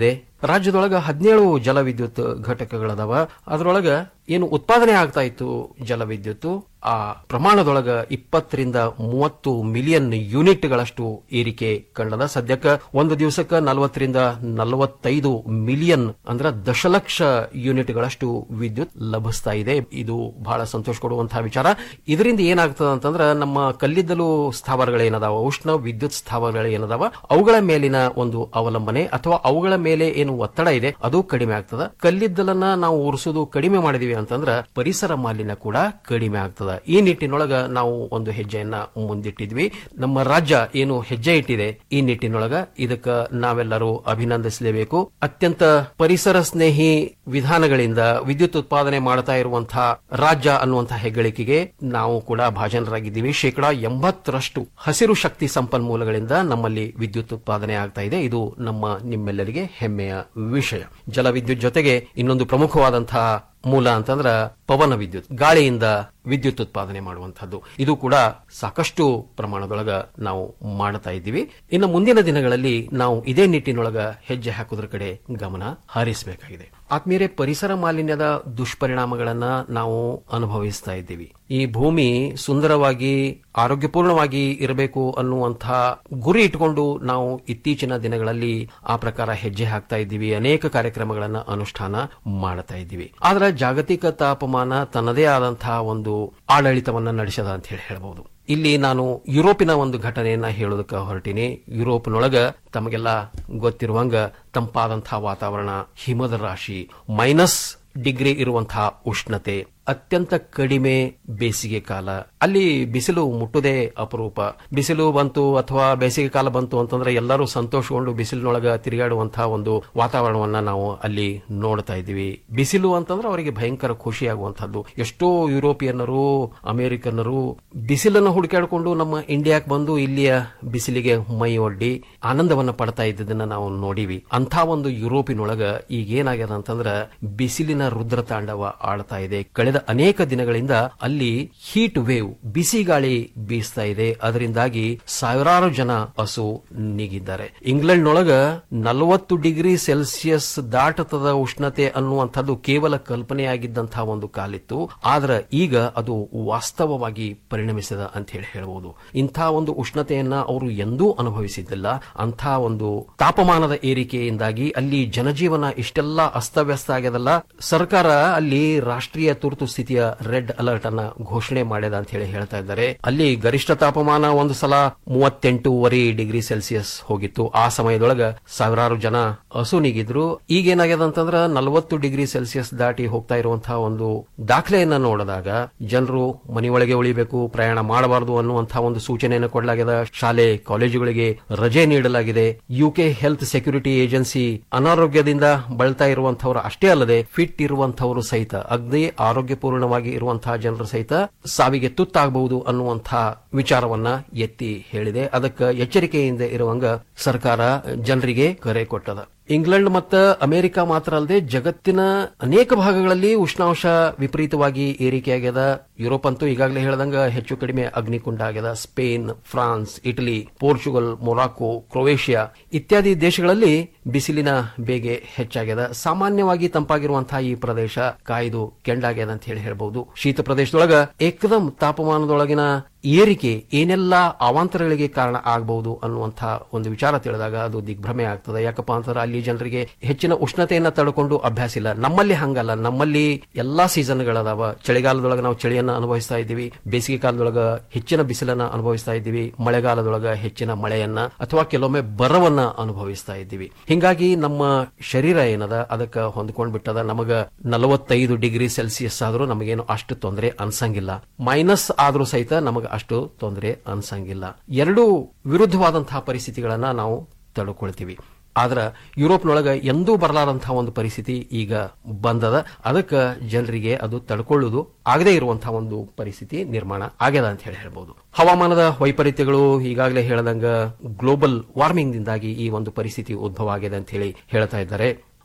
Speaker 13: ರಾಜ್ಯದೊಳಗ ಹದಿನೇಳು ಜಲವಿದ್ಯುತ್ ಘಟಕಗಳದಾವ ಅದರೊಳಗ ಏನು ಉತ್ಪಾದನೆ ಆಗ್ತಾ ಇತ್ತು ಜಲವಿದ್ಯುತ್ ಆ ಪ್ರಮಾಣದೊಳಗ ಇಪ್ಪತ್ತರಿಂದ ಮೂವತ್ತು ಮಿಲಿಯನ್ ಯೂನಿಟ್ಗಳಷ್ಟು ಏರಿಕೆ ಕಂಡದ ಸದ್ಯಕ್ಕ ಒಂದು ದಿವಸಕ್ಕ ನಲವತ್ತರಿಂದ ನಲವತ್ತೈದು ಮಿಲಿಯನ್ ಅಂದ್ರ ದಶಲಕ್ಷ ಯೂನಿಟ್ಗಳಷ್ಟು ವಿದ್ಯುತ್ ಲಭಿಸ್ತಾ ಇದೆ ಇದು ಬಹಳ ಸಂತೋಷ ಕೊಡುವಂತಹ ವಿಚಾರ ಇದರಿಂದ ಏನಾಗ್ತದ ಅಂತಂದ್ರ ನಮ್ಮ ಕಲ್ಲಿದ್ದಲು ಸ್ಥಾವರಗಳೇನದಾವ ಉಷ್ಣ ವಿದ್ಯುತ್ ಸ್ಥಾವರಗಳೇನದಾವ ಅವುಗಳ ಮೇಲಿನ ಒಂದು ಅವಲಂಬನೆ ಅಥವಾ ಅವುಗಳ ಮೇಲೆ ಏನು ಒತ್ತಡ ಇದೆ ಅದು ಕಡಿಮೆ ಆಗ್ತದ ಕಲ್ಲಿದ್ದಲನ್ನ ನಾವು ಉರಿಸೋದು ಕಡಿಮೆ ಮಾಡಿದೀವಿ ಅಂತಂದ್ರ ಪರಿಸರ ಮಾಲಿನ್ಯ ಕೂಡ ಕಡಿಮೆ ಆಗ್ತದ ಈ ನಿಟ್ಟಿನೊಳಗ ನಾವು ಒಂದು ಹೆಜ್ಜೆಯನ್ನ ಮುಂದಿಟ್ಟಿದ್ವಿ ನಮ್ಮ ರಾಜ್ಯ ಏನು ಹೆಜ್ಜೆ ಇಟ್ಟಿದೆ ಈ ನಿಟ್ಟಿನೊಳಗ ಇದಕ್ಕ ನಾವೆಲ್ಲರೂ ಅಭಿನಂದಿಸಲೇಬೇಕು ಅತ್ಯಂತ ಪರಿಸರ ಸ್ನೇಹಿ ವಿಧಾನಗಳಿಂದ ವಿದ್ಯುತ್ ಉತ್ಪಾದನೆ ಮಾಡ್ತಾ ಇರುವಂತಹ ರಾಜ್ಯ ಅನ್ನುವಂತಹ ಹೆಗ್ಗಳಿಕೆಗೆ ನಾವು ಕೂಡ ಭಾಜನರಾಗಿದ್ದೀವಿ ಶೇಕಡಾ ಎಂಬತ್ತರಷ್ಟು ಹಸಿರು ಶಕ್ತಿ ಸಂಪನ್ಮೂಲಗಳಿಂದ ನಮ್ಮಲ್ಲಿ ವಿದ್ಯುತ್ ಉತ್ಪಾದನೆ ಆಗ್ತಾ ಇದೆ ಇದು ನಮ್ಮ ನಿಮ್ಮೆಲ್ಲರಿಗೆ ಹೆಮ್ಮೆಯ ವಿಷಯ ಜಲವಿದ್ಯುತ್ ಜೊತೆಗೆ ಇನ್ನೊಂದು ಪ್ರಮುಖವಾದಂತಹ ಮೂಲ ಅಂತಂದ್ರ ಪವನ ವಿದ್ಯುತ್ ಗಾಳಿಯಿಂದ ವಿದ್ಯುತ್ ಉತ್ಪಾದನೆ ಮಾಡುವಂತಹದ್ದು ಇದು ಕೂಡ ಸಾಕಷ್ಟು ಪ್ರಮಾಣದೊಳಗ ನಾವು ಮಾಡ್ತಾ ಇದ್ದೀವಿ ಇನ್ನು ಮುಂದಿನ ದಿನಗಳಲ್ಲಿ ನಾವು ಇದೇ ನಿಟ್ಟಿನೊಳಗ ಹೆಜ್ಜೆ ಹಾಕೋದ್ರ ಕಡೆ ಗಮನ ಹರಿಸಬೇಕಾಗಿದೆ ಆತ್ಮೀಯರೇ ಪರಿಸರ ಮಾಲಿನ್ಯದ ದುಷ್ಪರಿಣಾಮಗಳನ್ನ ನಾವು ಅನುಭವಿಸ್ತಾ ಇದ್ದೀವಿ ಈ ಭೂಮಿ ಸುಂದರವಾಗಿ ಆರೋಗ್ಯಪೂರ್ಣವಾಗಿ ಇರಬೇಕು ಅನ್ನುವಂತಹ ಗುರಿ ಇಟ್ಕೊಂಡು ನಾವು ಇತ್ತೀಚಿನ ದಿನಗಳಲ್ಲಿ ಆ ಪ್ರಕಾರ ಹೆಜ್ಜೆ ಹಾಕ್ತಾ ಇದ್ದೀವಿ ಅನೇಕ ಕಾರ್ಯಕ್ರಮಗಳನ್ನ ಅನುಷ್ಠಾನ ಮಾಡ್ತಾ ಇದ್ದೀವಿ ಆದ್ರೆ ಜಾಗತಿಕ ತಾಪಮಾನ ತನ್ನದೇ ಆದಂತಹ ಒಂದು ಆಡಳಿತವನ್ನ ನಡೆಸದ ಅಂತ ಹೇಳಿ ಹೇಳಬಹುದು ಇಲ್ಲಿ ನಾನು ಯುರೋಪಿನ ಒಂದು ಘಟನೆಯನ್ನ ಹೇಳೋದಕ್ಕೆ ಹೊರಟಿನಿ ಯುರೋಪ್ನೊಳಗ ತಮಗೆಲ್ಲ ಗೊತ್ತಿರುವಂಗ ತಂಪಾದಂತಹ ವಾತಾವರಣ ಹಿಮದ ರಾಶಿ ಮೈನಸ್ ಡಿಗ್ರಿ ಇರುವಂತಹ ಉಷ್ಣತೆ ಅತ್ಯಂತ ಕಡಿಮೆ ಬೇಸಿಗೆ ಕಾಲ ಅಲ್ಲಿ ಬಿಸಿಲು ಮುಟ್ಟುದೇ ಅಪರೂಪ ಬಿಸಿಲು ಬಂತು ಅಥವಾ ಬೇಸಿಗೆ ಕಾಲ ಬಂತು ಅಂತಂದ್ರೆ ಎಲ್ಲರೂ ಸಂತೋಷಗೊಂಡು ಬಿಸಿಲಿನೊಳಗ ತಿರುಗಾಡುವಂತಹ ಒಂದು ವಾತಾವರಣವನ್ನ ನಾವು ಅಲ್ಲಿ ನೋಡ್ತಾ ಇದ್ದೀವಿ ಬಿಸಿಲು ಅಂತಂದ್ರೆ ಅವರಿಗೆ ಭಯಂಕರ ಖುಷಿಯಾಗುವಂತಹದ್ದು ಎಷ್ಟೋ ಯುರೋಪಿಯನ್ನರು ಅಮೆರಿಕನ್ನರು ಬಿಸಿಲನ್ನು ಹುಡುಕಾಡಿಕೊಂಡು ನಮ್ಮ ಇಂಡಿಯಾಕ್ ಬಂದು ಇಲ್ಲಿಯ ಬಿಸಿಲಿಗೆ ಮೈ ಒಡ್ಡಿ ಆನಂದವನ್ನ ಪಡ್ತಾ ಇದ್ದದನ್ನ ನಾವು ನೋಡಿವಿ ಅಂತ ಒಂದು ಯುರೋಪಿನೊಳಗ ಈಗ ಏನಾಗ್ಯದ ಅಂತಂದ್ರ ಬಿಸಿಲಿನ ರುದ್ರ ತಾಂಡವ ಆಳ್ತಾ ಇದೆ ಕಳೆದ ಅನೇಕ ದಿನಗಳಿಂದ ಅಲ್ಲಿ ಹೀಟ್ ವೇವ್ ಬಿಸಿ ಗಾಳಿ ಬೀಸ್ತಾ ಇದೆ ಅದರಿಂದಾಗಿ ಸಾವಿರಾರು ಜನ ಹಸು ನೀಗಿದ್ದಾರೆ ಇಂಗ್ಲೆಂಡ್ನೊಳಗ ನಲವತ್ತು ಡಿಗ್ರಿ ಸೆಲ್ಸಿಯಸ್ ದಾಟತದ ಉಷ್ಣತೆ ಅನ್ನುವಂಥದ್ದು ಕೇವಲ ಕಲ್ಪನೆಯಾಗಿದ್ದಂತಹ ಒಂದು ಕಾಲಿತ್ತು ಆದ್ರೆ ಈಗ ಅದು ವಾಸ್ತವವಾಗಿ ಪರಿಣಮಿಸಿದ ಅಂತ ಹೇಳಿ ಹೇಳಬಹುದು ಇಂಥ ಒಂದು ಉಷ್ಣತೆಯನ್ನ ಅವರು ಎಂದೂ ಅನುಭವಿಸಿದ್ದಿಲ್ಲ ಅಂಥ ಒಂದು ತಾಪಮಾನದ ಏರಿಕೆಯಿಂದಾಗಿ ಅಲ್ಲಿ ಜನಜೀವನ ಇಷ್ಟೆಲ್ಲ ಅಸ್ತವ್ಯಸ್ತ ಆಗ್ಯದಲ್ಲ ಸರ್ಕಾರ ಅಲ್ಲಿ ರಾಷ್ಟ್ರೀಯ ತುರ್ತು ಸ್ಥಿತಿಯ ರೆಡ್ ಅಲರ್ಟ್ ಅನ್ನ ಘೋಷಣೆ ಮಾಡಿದ ಅಂತ ಹೇಳಿ ಹೇಳ್ತಾ ಇದ್ದಾರೆ ಅಲ್ಲಿ ಗರಿಷ್ಠ ತಾಪಮಾನ ಒಂದು ಸಲ ಮೂವತ್ತೆಂಟೂವರೆ ಡಿಗ್ರಿ ಸೆಲ್ಸಿಯಸ್ ಹೋಗಿತ್ತು ಆ ಸಮಯದೊಳಗ ಸಾವಿರಾರು ಜನ ಹಸು ನೀಗಿದ್ರು ಈಗೇನಾಗ್ಯದ ಅಂತಂದ್ರ ನಲವತ್ತು ಡಿಗ್ರಿ ಸೆಲ್ಸಿಯಸ್ ದಾಟಿ ಹೋಗ್ತಾ ಇರುವಂತಹ ಒಂದು ದಾಖಲೆಯನ್ನ ನೋಡಿದಾಗ ಜನರು ಮನೆಯೊಳಗೆ ಉಳಿಬೇಕು ಪ್ರಯಾಣ ಮಾಡಬಾರದು ಅನ್ನುವಂತಹ ಒಂದು ಸೂಚನೆಯನ್ನು ಕೊಡಲಾಗಿದೆ ಶಾಲೆ ಕಾಲೇಜುಗಳಿಗೆ ರಜೆ ನೀಡಲಾಗಿದೆ ಯುಕೆ ಹೆಲ್ತ್ ಸೆಕ್ಯೂರಿಟಿ ಏಜೆನ್ಸಿ ಅನಾರೋಗ್ಯದಿಂದ ಬಳಲ್ತಾ ಇರುವಂತಹವರು ಅಷ್ಟೇ ಅಲ್ಲದೆ ಫಿಟ್ ಇರುವಂತಹವರು ಸಹಿತ ಅಗ್ನಿ ಆರೋಗ್ಯಪೂರ್ಣವಾಗಿ ಇರುವಂತಹ ಜನರು ಸಹಿತ ಸಾವಿಗೆ ತುತ್ತಾಗಬಹುದು ಅನ್ನುವಂತಹ ವಿಚಾರವನ್ನ ಎತ್ತಿ ಹೇಳಿದೆ ಅದಕ್ಕೆ ಎಚ್ಚರಿಕೆಯಿಂದ ಇರುವಂಗ ಸರ್ಕಾರ ಜನರಿಗೆ ಕರೆ ಕೊಟ್ಟದ ಇಂಗ್ಲೆಂಡ್ ಮತ್ತು ಅಮೆರಿಕ ಮಾತ್ರ ಅಲ್ಲದೆ ಜಗತ್ತಿನ ಅನೇಕ ಭಾಗಗಳಲ್ಲಿ ಉಷ್ಣಾಂಶ ವಿಪರೀತವಾಗಿ ಏರಿಕೆಯಾಗ್ಯದ ಯುರೋಪ್ ಅಂತೂ ಈಗಾಗಲೇ ಹೇಳ್ದಂಗ ಹೆಚ್ಚು ಕಡಿಮೆ ಅಗ್ನಿಕುಂಡ ಆಗ್ಯದ Spain France Italy Portugal Morocco Croatia ಇತ್ಯಾದಿ ದೇಶಗಳಲ್ಲಿ ಬಿಸಿಲಿನ ಬೇಗೆ ಹೆಚ್ಚಾಗ್ಯದ ಸಾಮಾನ್ಯವಾಗಿ ತಂಪಾಗಿರುವಂತಹ ಈ ಪ್ರದೇಶ ಕಾಯ್ದು ಕೆಂಡಾಗ್ಯದ ಅಂತ ಹೇಳಿ ಹೇಳ್ಬಹುದು ಶೀತ ಪ್ರದೇಶದೊಳಗ ಏಕದಂ ತಾಪಮಾನದೊಳಗಿನ ಏರಿಕೆ ಏನೆಲ್ಲ ಅವಾಂತರಗಳಿಗೆ ಕಾರಣ ಆಗಬಹುದು ಅನ್ನುವಂತಹ ಒಂದು ವಿಚಾರ ತಿಳಿದಾಗ ಅದು ದಿಗ್ಭ್ರಮೆ ಆಗ್ತದೆ ಯಾಕಪ್ಪ ಅಂತಂದ್ರೆ ಅಲ್ಲಿ ಜನರಿಗೆ ಹೆಚ್ಚಿನ ಉಷ್ಣತೆಯನ್ನ ತಡ್ಕೊಂಡು ಅಭ್ಯಾಸ ಇಲ್ಲ ನಮ್ಮಲ್ಲಿ ಹಂಗಲ್ಲ ನಮ್ಮಲ್ಲಿ ಎಲ್ಲಾ ಸೀಸನ್ಗಳದಾವ ಚಳಿಗಾಲದೊಳಗ ನಾವು ಚಳಿಯನ್ನ ಅನುಭವಿಸ್ತಾ ಇದ್ದೀವಿ ಬೇಸಿಗೆ ಕಾಲದೊಳಗ ಹೆಚ್ಚಿನ ಬಿಸಿಲನ್ನ ಅನುಭವಿಸ್ತಾ ಇದ್ದೀವಿ ಮಳೆಗಾಲದೊಳಗ ಹೆಚ್ಚಿನ ಮಳೆಯನ್ನ ಅಥವಾ ಕೆಲವೊಮ್ಮೆ ಬರವನ್ನ ಅನುಭವಿಸ್ತಾ ಇದ್ದೀವಿ ಹಿಂಗಾಗಿ ನಮ್ಮ ಶರೀರ ಏನದ ಅದಕ್ಕೆ ಹೊಂದ್ಕೊಂಡ್ ಬಿಟ್ಟದ ನಮಗ ನಲವತ್ತೈದು ಡಿಗ್ರಿ ಸೆಲ್ಸಿಯಸ್ ಆದ್ರೂ ನಮಗೇನು ಅಷ್ಟು ತೊಂದರೆ ಅನ್ಸಂಗಿಲ್ಲ ಮೈನಸ್ ಆದ್ರೂ ಸಹಿತ ನಮಗ ಅಷ್ಟು ತೊಂದರೆ ಅನ್ಸಂಗಿಲ್ಲ ಎರಡು ವಿರುದ್ಧವಾದಂತಹ ಪರಿಸ್ಥಿತಿಗಳನ್ನ ನಾವು ತಡ್ಕೊಳ್ತೀವಿ ಆದ್ರ ಯುರೋಪ್ನೊಳಗ ಎಂದೂ ಬರಲಾರಂತಹ ಒಂದು ಪರಿಸ್ಥಿತಿ ಈಗ ಬಂದದ ಅದಕ್ಕೆ ಜನರಿಗೆ ಅದು ತಡ್ಕೊಳ್ಳುವುದು ಆಗದೇ ಇರುವಂತಹ ಒಂದು ಪರಿಸ್ಥಿತಿ ನಿರ್ಮಾಣ ಆಗ್ಯದ ಅಂತ ಹೇಳಿ ಹೇಳ್ಬಹುದು ಹವಾಮಾನದ ವೈಪರೀತ್ಯಗಳು ಈಗಾಗಲೇ ಹೇಳದಂಗ ಗ್ಲೋಬಲ್ ವಾರ್ಮಿಂಗ್ ದಿಂದಾಗಿ ಈ ಒಂದು ಪರಿಸ್ಥಿತಿ ಉದ್ಭವ ಆಗಿದೆ ಅಂತ ಹೇಳಿ ಹೇಳ್ತಾ ಇದ್ದಾರೆ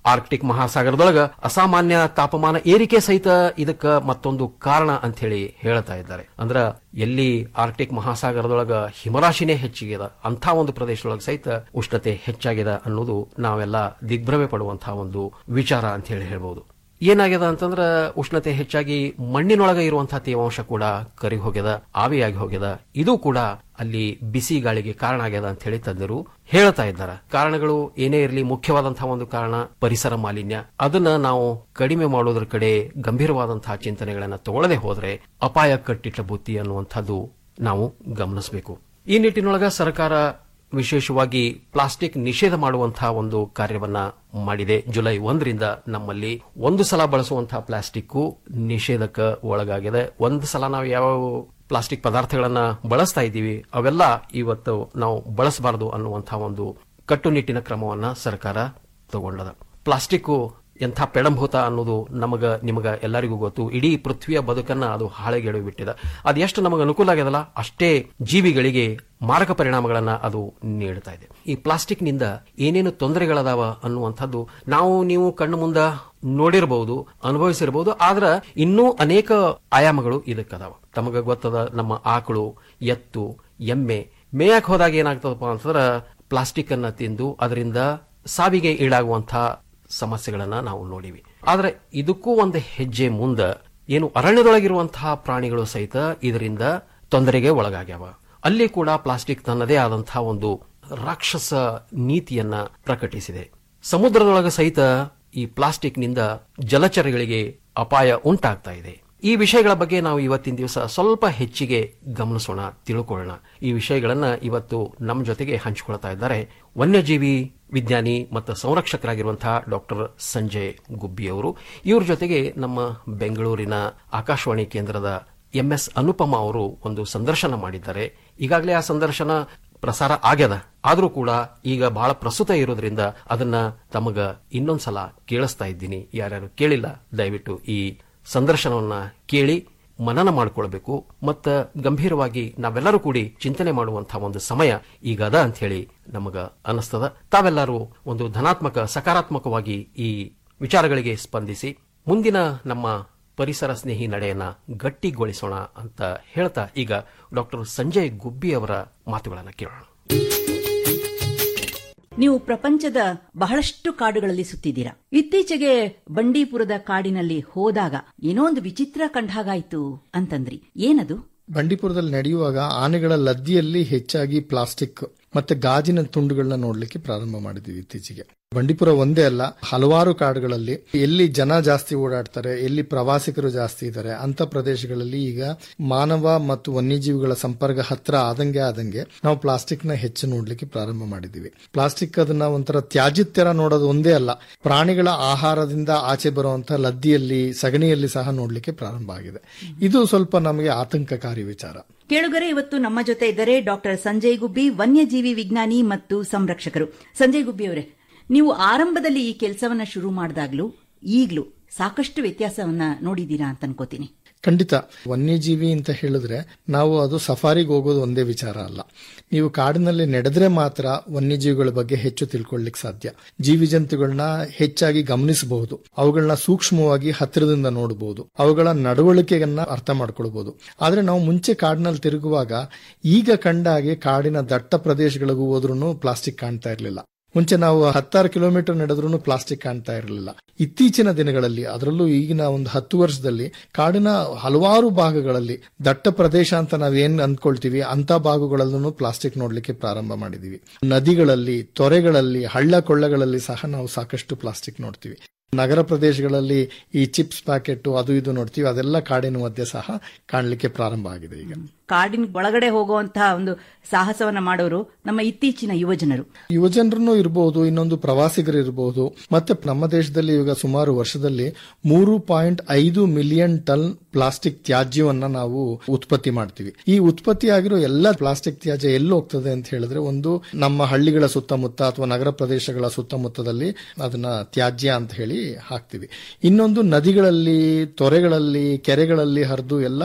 Speaker 13: ಆರ್ಕ್ಟಿಕ್ ಮಹಾಸಾಗರದೊಳಗ ಅಸಾಮಾನ್ಯ ತಾಪಮಾನ ಏರಿಕೆ ಸಹಿತ ಇದಕ್ಕ ಮತ್ತೊಂದು ಕಾರಣ ಅಂತ ಹೇಳಿ ಹೇಳ್ತಾ ಇದ್ದಾರೆ ಅಂದ್ರ ಎಲ್ಲಿ ಆರ್ಕ್ಟಿಕ್ ಮಹಾಸಾಗರದೊಳಗ ಹಿಮರಾಶಿನೇ ಹೆಚ್ಚಿಗೆದ ಅಂಥ ಒಂದು ಪ್ರದೇಶದೊಳಗೆ ಸಹಿತ ಉಷ್ಣತೆ ಹೆಚ್ಚಾಗಿದೆ ಅನ್ನೋದು ನಾವೆಲ್ಲ ದಿಗ್ಭ್ರಮೆ ಪಡುವಂತಹ ಒಂದು ವಿಚಾರ ಅಂತ ಹೇಳಿ ಹೇಳ್ಬೋದು ಏನಾಗ್ಯದ ಅಂತಂದ್ರ ಉಷ್ಣತೆ ಹೆಚ್ಚಾಗಿ ಮಣ್ಣಿನೊಳಗ ಇರುವಂತಹ ತೇವಾಂಶ ಕೂಡ ಕರಿ ಹೋಗ್ಯದ ಆವಿಯಾಗಿ ಹೋಗ್ಯದ ಇದು ಕೂಡ ಅಲ್ಲಿ ಬಿಸಿ ಗಾಳಿಗೆ ಕಾರಣ ಆಗ್ಯದ ಅಂತ ಹೇಳಿ ತಜ್ಞರು ಹೇಳ್ತಾ ಇದ್ದಾರೆ ಕಾರಣಗಳು ಏನೇ ಇರಲಿ ಮುಖ್ಯವಾದಂತಹ ಒಂದು ಕಾರಣ ಪರಿಸರ ಮಾಲಿನ್ಯ ಅದನ್ನ ನಾವು ಕಡಿಮೆ ಮಾಡೋದ್ರ ಕಡೆ ಗಂಭೀರವಾದಂತಹ ಚಿಂತನೆಗಳನ್ನ ತಗೊಳ್ಳದೆ ಹೋದ್ರೆ ಅಪಾಯ ಕಟ್ಟಿಟ್ಟ ಬುತ್ತಿ ಅನ್ನುವಂಥದ್ದು ನಾವು ಗಮನಿಸಬೇಕು ಈ ನಿಟ್ಟಿನೊಳಗ ಸರ್ಕಾರ ವಿಶೇಷವಾಗಿ ಪ್ಲಾಸ್ಟಿಕ್ ನಿಷೇಧ ಮಾಡುವಂತಹ ಒಂದು ಕಾರ್ಯವನ್ನ ಮಾಡಿದೆ ಜುಲೈ ಒಂದರಿಂದ ನಮ್ಮಲ್ಲಿ ಒಂದು ಸಲ ಬಳಸುವಂತಹ ಪ್ಲಾಸ್ಟಿಕ್ ನಿಷೇಧಕ್ಕೆ ಒಳಗಾಗಿದೆ ಒಂದು ಸಲ ನಾವು ಯಾವ ಪ್ಲಾಸ್ಟಿಕ್ ಪದಾರ್ಥಗಳನ್ನ ಬಳಸ್ತಾ ಇದ್ದೀವಿ ಅವೆಲ್ಲ ಇವತ್ತು ನಾವು ಬಳಸಬಾರದು ಅನ್ನುವಂತಹ ಒಂದು ಕಟ್ಟುನಿಟ್ಟಿನ ಕ್ರಮವನ್ನ ಸರ್ಕಾರ ತಗೊಂಡದ ಪ್ಲಾಸ್ಟಿಕ್ ಎಂಥ ಪೆಡಂಭೂತ ಅನ್ನೋದು ನಮಗ ನಿಮಗ ಎಲ್ಲರಿಗೂ ಗೊತ್ತು ಇಡೀ ಪೃಥ್ವಿಯ ಬದುಕನ್ನ ಅದು ಹಾಳೆಗೆಡು ಬಿಟ್ಟಿದೆ ಅದು ಎಷ್ಟು ನಮಗೆ ಅನುಕೂಲ ಆಗ್ಯದಲ್ಲ ಅಷ್ಟೇ ಜೀವಿಗಳಿಗೆ ಮಾರಕ ಪರಿಣಾಮಗಳನ್ನ ಅದು ನೀಡ್ತಾ ಇದೆ ಈ ಪ್ಲಾಸ್ಟಿಕ್ ನಿಂದ ಏನೇನು ತೊಂದರೆಗಳದಾವ ಅನ್ನುವಂಥದ್ದು ನಾವು ನೀವು ಕಣ್ಣು ಮುಂದ ನೋಡಿರಬಹುದು ಅನುಭವಿಸಿರಬಹುದು ಆದ್ರ ಇನ್ನೂ ಅನೇಕ ಆಯಾಮಗಳು ಇದಕ್ಕದಾವ ತಮಗ ಗೊತ್ತದ ನಮ್ಮ ಆಕಳು ಎತ್ತು ಎಮ್ಮೆ ಮೇಯಕ್ ಹೋದಾಗ ಏನಾಗ್ತದಪ್ಪ ಅಂತಂದ್ರ ಪ್ಲಾಸ್ಟಿಕ್ ಅನ್ನ ತಿಂದು ಅದರಿಂದ ಸಾವಿಗೆ ಈಡಾಗುವಂತಹ ಸಮಸ್ಯೆಗಳನ್ನ ನಾವು ನೋಡಿವಿ ಆದ್ರೆ ಇದಕ್ಕೂ ಒಂದು ಹೆಜ್ಜೆ ಮುಂದ ಏನು ಅರಣ್ಯದೊಳಗಿರುವಂತಹ ಪ್ರಾಣಿಗಳು ಸಹಿತ ಇದರಿಂದ ತೊಂದರೆಗೆ ಒಳಗಾಗ್ಯಾವ ಅಲ್ಲಿ ಕೂಡ ಪ್ಲಾಸ್ಟಿಕ್ ತನ್ನದೇ ಆದಂತಹ ಒಂದು ರಾಕ್ಷಸ ನೀತಿಯನ್ನ ಪ್ರಕಟಿಸಿದೆ ಸಮುದ್ರದೊಳಗ ಸಹಿತ ಈ ಪ್ಲಾಸ್ಟಿಕ್ನಿಂದ ಜಲಚರಗಳಿಗೆ ಅಪಾಯ ಉಂಟಾಗ್ತಾ ಇದೆ ಈ ವಿಷಯಗಳ ಬಗ್ಗೆ ನಾವು ಇವತ್ತಿನ ದಿವಸ ಸ್ವಲ್ಪ ಹೆಚ್ಚಿಗೆ ಗಮನಿಸೋಣ ತಿಳ್ಕೊಳ್ಳೋಣ ಈ ವಿಷಯಗಳನ್ನ ಇವತ್ತು ನಮ್ಮ ಜೊತೆಗೆ ಹಂಚಿಕೊಳ್ತಾ ಇದ್ದಾರೆ ವನ್ಯಜೀವಿ ವಿಜ್ಞಾನಿ ಮತ್ತು ಸಂರಕ್ಷಕರಾಗಿರುವಂತಹ ಡಾಕ್ಟರ್ ಸಂಜಯ್ ಗುಬ್ಬಿ ಅವರು ಇವ್ರ ಜೊತೆಗೆ ನಮ್ಮ ಬೆಂಗಳೂರಿನ ಆಕಾಶವಾಣಿ ಕೇಂದ್ರದ ಎಂಎಸ್ ಅನುಪಮ ಅವರು ಒಂದು ಸಂದರ್ಶನ ಮಾಡಿದ್ದಾರೆ ಈಗಾಗಲೇ ಆ ಸಂದರ್ಶನ ಪ್ರಸಾರ ಆಗ್ಯದ ಆದ್ರೂ ಕೂಡ ಈಗ ಬಹಳ ಪ್ರಸ್ತುತ ಇರೋದ್ರಿಂದ ಅದನ್ನ ತಮಗ ಇನ್ನೊಂದ್ಸಲ ಕೇಳಿಸ್ತಾ ಇದ್ದೀನಿ ಯಾರ್ಯಾರು ಕೇಳಿಲ್ಲ ದಯವಿಟ್ಟು ಈ ಸಂದರ್ಶನವನ್ನ ಕೇಳಿ ಮನನ ಮಾಡಿಕೊಳ್ಬೇಕು ಮತ್ತ ಗಂಭೀರವಾಗಿ ನಾವೆಲ್ಲರೂ ಕೂಡಿ ಚಿಂತನೆ ಮಾಡುವಂತಹ ಒಂದು ಸಮಯ ಈಗ ಅದ ಅಂತ ಹೇಳಿ ನಮಗ ಅನಿಸ್ತದ ತಾವೆಲ್ಲರೂ ಒಂದು ಧನಾತ್ಮಕ ಸಕಾರಾತ್ಮಕವಾಗಿ ಈ ವಿಚಾರಗಳಿಗೆ ಸ್ಪಂದಿಸಿ ಮುಂದಿನ ನಮ್ಮ ಪರಿಸರ ಸ್ನೇಹಿ ನಡೆಯನ್ನ ಗಟ್ಟಿಗೊಳಿಸೋಣ ಅಂತ ಹೇಳ್ತಾ ಈಗ ಡಾಕ್ಟರ್ ಸಂಜಯ್ ಗುಬ್ಬಿ ಅವರ ಮಾತುಗಳನ್ನು ಕೇಳೋಣ
Speaker 14: ನೀವು ಪ್ರಪಂಚದ ಬಹಳಷ್ಟು ಕಾಡುಗಳಲ್ಲಿ ಸುತ್ತಿದ್ದೀರಾ ಇತ್ತೀಚೆಗೆ ಬಂಡೀಪುರದ ಕಾಡಿನಲ್ಲಿ ಹೋದಾಗ ಏನೋ ಒಂದು ವಿಚಿತ್ರ ಕಂಡಾಗಾಯ್ತು ಅಂತಂದ್ರಿ ಏನದು
Speaker 15: ಬಂಡೀಪುರದಲ್ಲಿ ನಡೆಯುವಾಗ ಆನೆಗಳ ಲದ್ದಿಯಲ್ಲಿ ಹೆಚ್ಚಾಗಿ ಪ್ಲಾಸ್ಟಿಕ್ ಮತ್ತೆ ಗಾಜಿನ ತುಂಡುಗಳನ್ನ ನೋಡ್ಲಿಕ್ಕೆ ಪ್ರಾರಂಭ ಮಾಡಿದ್ವಿ ಇತ್ತೀಚೆಗೆ ಬಂಡೀಪುರ ಒಂದೇ ಅಲ್ಲ ಹಲವಾರು ಕಾಡುಗಳಲ್ಲಿ ಎಲ್ಲಿ ಜನ ಜಾಸ್ತಿ ಓಡಾಡ್ತಾರೆ ಎಲ್ಲಿ ಪ್ರವಾಸಿಗರು ಜಾಸ್ತಿ ಇದ್ದಾರೆ ಅಂತ ಪ್ರದೇಶಗಳಲ್ಲಿ ಈಗ ಮಾನವ ಮತ್ತು ವನ್ಯಜೀವಿಗಳ ಸಂಪರ್ಕ ಹತ್ರ ಆದಂಗೆ ಆದಂಗೆ ನಾವು ಪ್ಲಾಸ್ಟಿಕ್ ನ ಹೆಚ್ಚು ನೋಡ್ಲಿಕ್ಕೆ ಪ್ರಾರಂಭ ಮಾಡಿದೀವಿ ಪ್ಲಾಸ್ಟಿಕ್ ಅದನ್ನ ಒಂಥರ ತ್ಯಾಜ್ಯದ ತರ ನೋಡೋದು ಒಂದೇ ಅಲ್ಲ ಪ್ರಾಣಿಗಳ ಆಹಾರದಿಂದ ಆಚೆ ಬರುವಂತಹ ಲದ್ದಿಯಲ್ಲಿ ಸಗಣಿಯಲ್ಲಿ ಸಹ ನೋಡ್ಲಿಕ್ಕೆ ಪ್ರಾರಂಭ ಆಗಿದೆ ಇದು ಸ್ವಲ್ಪ ನಮಗೆ ಆತಂಕಕಾರಿ ವಿಚಾರ
Speaker 14: ಕೇಳುಗರೆ ಇವತ್ತು ನಮ್ಮ ಜೊತೆ ಇದ್ದಾರೆ ಡಾಕ್ಟರ್ ಸಂಜಯ್ ಗುಬ್ಬಿ ವನ್ಯಜೀವಿ ವಿಜ್ಞಾನಿ ಮತ್ತು ಸಂರಕ್ಷಕರು ಸಂಜಯ್ ಗುಬ್ಬಿ ಅವರೇ ನೀವು ಆರಂಭದಲ್ಲಿ ಈ ಕೆಲಸವನ್ನ ಶುರು ಮಾಡಿದಾಗ್ಲೂ ಈಗ್ಲೂ ಸಾಕಷ್ಟು ವ್ಯತ್ಯಾಸವನ್ನ ನೋಡಿದೀರಾ ಅಂತ ಅನ್ಕೋತೀನಿ
Speaker 15: ಖಂಡಿತ ವನ್ಯಜೀವಿ ಅಂತ ಹೇಳಿದ್ರೆ ನಾವು ಅದು ಸಫಾರಿಗೆ ಹೋಗೋದು ಒಂದೇ ವಿಚಾರ ಅಲ್ಲ ನೀವು ಕಾಡಿನಲ್ಲಿ ನಡೆದ್ರೆ ಮಾತ್ರ ವನ್ಯಜೀವಿಗಳ ಬಗ್ಗೆ ಹೆಚ್ಚು ತಿಳ್ಕೊಳ್ಳಿಕ್ ಸಾಧ್ಯ ಜೀವಿ ಜಂತುಗಳನ್ನ ಹೆಚ್ಚಾಗಿ ಗಮನಿಸಬಹುದು ಅವುಗಳನ್ನ ಸೂಕ್ಷ್ಮವಾಗಿ ಹತ್ತಿರದಿಂದ ನೋಡಬಹುದು ಅವುಗಳ ನಡವಳಿಕೆಯನ್ನ ಅರ್ಥ ಮಾಡ್ಕೊಳ್ಬಹುದು ಆದ್ರೆ ನಾವು ಮುಂಚೆ ಕಾಡಿನಲ್ಲಿ ತಿರುಗುವಾಗ ಈಗ ಕಂಡ ಹಾಗೆ ಕಾಡಿನ ದಟ್ಟ ಪ್ರದೇಶಗಳಿಗೂ ಹೋದ್ರೂ ಪ್ಲಾಸ್ಟಿಕ್ ಕಾಣ್ತಾ ಇರಲಿಲ್ಲ ಮುಂಚೆ ನಾವು ಹತ್ತಾರು ಕಿಲೋಮೀಟರ್ ನಡೆದ್ರೂ ಪ್ಲಾಸ್ಟಿಕ್ ಕಾಣ್ತಾ ಇರಲಿಲ್ಲ ಇತ್ತೀಚಿನ ದಿನಗಳಲ್ಲಿ ಅದರಲ್ಲೂ ಈಗಿನ ಒಂದು ಹತ್ತು ವರ್ಷದಲ್ಲಿ ಕಾಡಿನ ಹಲವಾರು ಭಾಗಗಳಲ್ಲಿ ದಟ್ಟ ಪ್ರದೇಶ ಅಂತ ನಾವೇನ್ ಅಂದ್ಕೊಳ್ತೀವಿ ಅಂತ ಭಾಗಗಳಲ್ಲೂ ಪ್ಲಾಸ್ಟಿಕ್ ನೋಡ್ಲಿಕ್ಕೆ ಪ್ರಾರಂಭ ಮಾಡಿದೀವಿ ನದಿಗಳಲ್ಲಿ ತೊರೆಗಳಲ್ಲಿ ಹಳ್ಳ ಕೊಳ್ಳಗಳಲ್ಲಿ ಸಹ ನಾವು ಸಾಕಷ್ಟು ಪ್ಲಾಸ್ಟಿಕ್ ನೋಡ್ತೀವಿ ನಗರ ಪ್ರದೇಶಗಳಲ್ಲಿ ಈ ಚಿಪ್ಸ್ ಪ್ಯಾಕೆಟ್ ಅದು ಇದು ನೋಡ್ತೀವಿ ಅದೆಲ್ಲ ಕಾಡಿನ ಮಧ್ಯೆ ಸಹ ಕಾಣಲಿಕ್ಕೆ ಪ್ರಾರಂಭ ಆಗಿದೆ ಈಗ
Speaker 14: ಕಾಡಿನ ಒಳಗಡೆ ಹೋಗುವಂತಹ ಒಂದು ಸಾಹಸವನ್ನ ಮಾಡೋರು ನಮ್ಮ ಇತ್ತೀಚಿನ ಯುವಜನರು
Speaker 15: ಯುವಜನರು ಇರಬಹುದು ಇನ್ನೊಂದು ಪ್ರವಾಸಿಗರು ಇರಬಹುದು ಮತ್ತೆ ನಮ್ಮ ದೇಶದಲ್ಲಿ ಈಗ ಸುಮಾರು ವರ್ಷದಲ್ಲಿ ಮೂರು ಪಾಯಿಂಟ್ ಐದು ಮಿಲಿಯನ್ ಟನ್ ಪ್ಲಾಸ್ಟಿಕ್ ತ್ಯಾಜ್ಯವನ್ನ ನಾವು ಉತ್ಪತ್ತಿ ಮಾಡ್ತೀವಿ ಈ ಉತ್ಪತ್ತಿ ಆಗಿರೋ ಎಲ್ಲ ಪ್ಲಾಸ್ಟಿಕ್ ತ್ಯಾಜ್ಯ ಎಲ್ಲಿ ಹೋಗ್ತದೆ ಅಂತ ಹೇಳಿದ್ರೆ ಒಂದು ನಮ್ಮ ಹಳ್ಳಿಗಳ ಸುತ್ತಮುತ್ತ ಅಥವಾ ನಗರ ಪ್ರದೇಶಗಳ ಸುತ್ತಮುತ್ತದಲ್ಲಿ ಅದನ್ನ ತ್ಯಾಜ್ಯ ಅಂತ ಹೇಳಿ ಹಾಕ್ತಿವಿ ಇನ್ನೊಂದು ನದಿಗಳಲ್ಲಿ ತೊರೆಗಳಲ್ಲಿ ಕೆರೆಗಳಲ್ಲಿ ಹರಿದು ಎಲ್ಲ